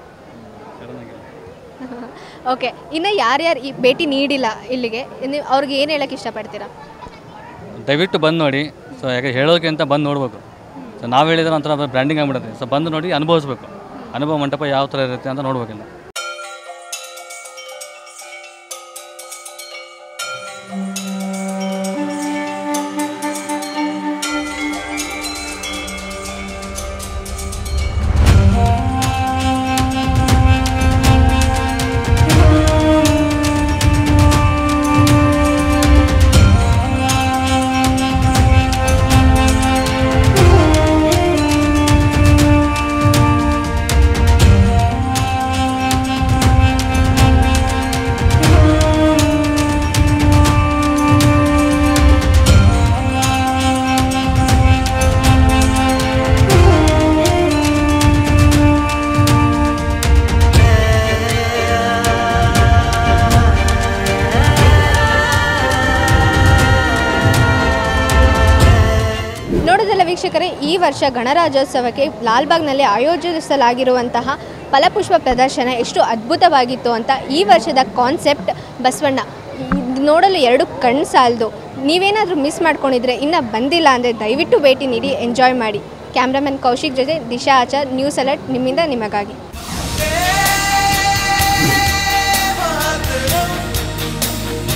ಓಕೆ ಇನ್ನು ಯಾರ್ಯಾರು ಈ ಭೇಟಿ ನೀಡಿಲ್ಲ ಇಲ್ಲಿಗೆ ನೀವು ಅವ್ರಿಗೆ ಏನು ಹೇಳಕ್ಕೆ ಇಷ್ಟಪಡ್ತೀರಾ ದಯವಿಟ್ಟು ಬಂದು ನೋಡಿ ಸೊ ಯಾಕೆ ಹೇಳೋಕೆ ಅಂತ ಬಂದು ನೋಡ್ಬೇಕು ಸೊ ನಾವು ಹೇಳಿದ್ರೆ ಒಂಥರ ಬ್ರ್ಯಾಂಡಿಂಗ್ ಆಗಿಬಿಡುತ್ತೆ ಸೊ ಬಂದು ನೋಡಿ ಅನುಭವಿಸ್ಬೇಕು ಅನುಭವ ಮಂಟಪ ಯಾವ ಥರ ಇರುತ್ತೆ ಅಂತ ನೋಡ್ಬೇಕಿಲ್ಲ ನೋಡೋದಲ್ಲ ವೀಕ್ಷಕರೇ ಈ ವರ್ಷ ಗಣರಾಜ್ಯೋತ್ಸವಕ್ಕೆ ಲಾಲ್ಬಾಗ್ನಲ್ಲಿ ಆಯೋಜಿಸಲಾಗಿರುವಂತಹ ಫಲಪುಷ್ಪ ಪ್ರದರ್ಶನ ಎಷ್ಟು ಅದ್ಭುತವಾಗಿತ್ತು ಅಂತ ಈ ವರ್ಷದ ಕಾನ್ಸೆಪ್ಟ್ ಬಸವಣ್ಣ ಇದ್ ನೋಡಲು ಎರಡು ಕಣ್ಣು ಸಾಲದು ನೀವೇನಾದರೂ ಮಿಸ್ ಮಾಡ್ಕೊಂಡಿದ್ರೆ ಇನ್ನೂ ಬಂದಿಲ್ಲ ಅಂದರೆ ದಯವಿಟ್ಟು ಭೇಟಿ ನೀಡಿ ಎಂಜಾಯ್ ಮಾಡಿ ಕ್ಯಾಮ್ರಾಮನ್ ಕೌಶಿಕ್ ಜೊತೆ ದಿಶಾ ಆಚಾರ್ ನ್ಯೂಸ್ ಅಲರ್ಟ್ ನಿಮ್ಮಿಂದ ನಿಮಗಾಗಿ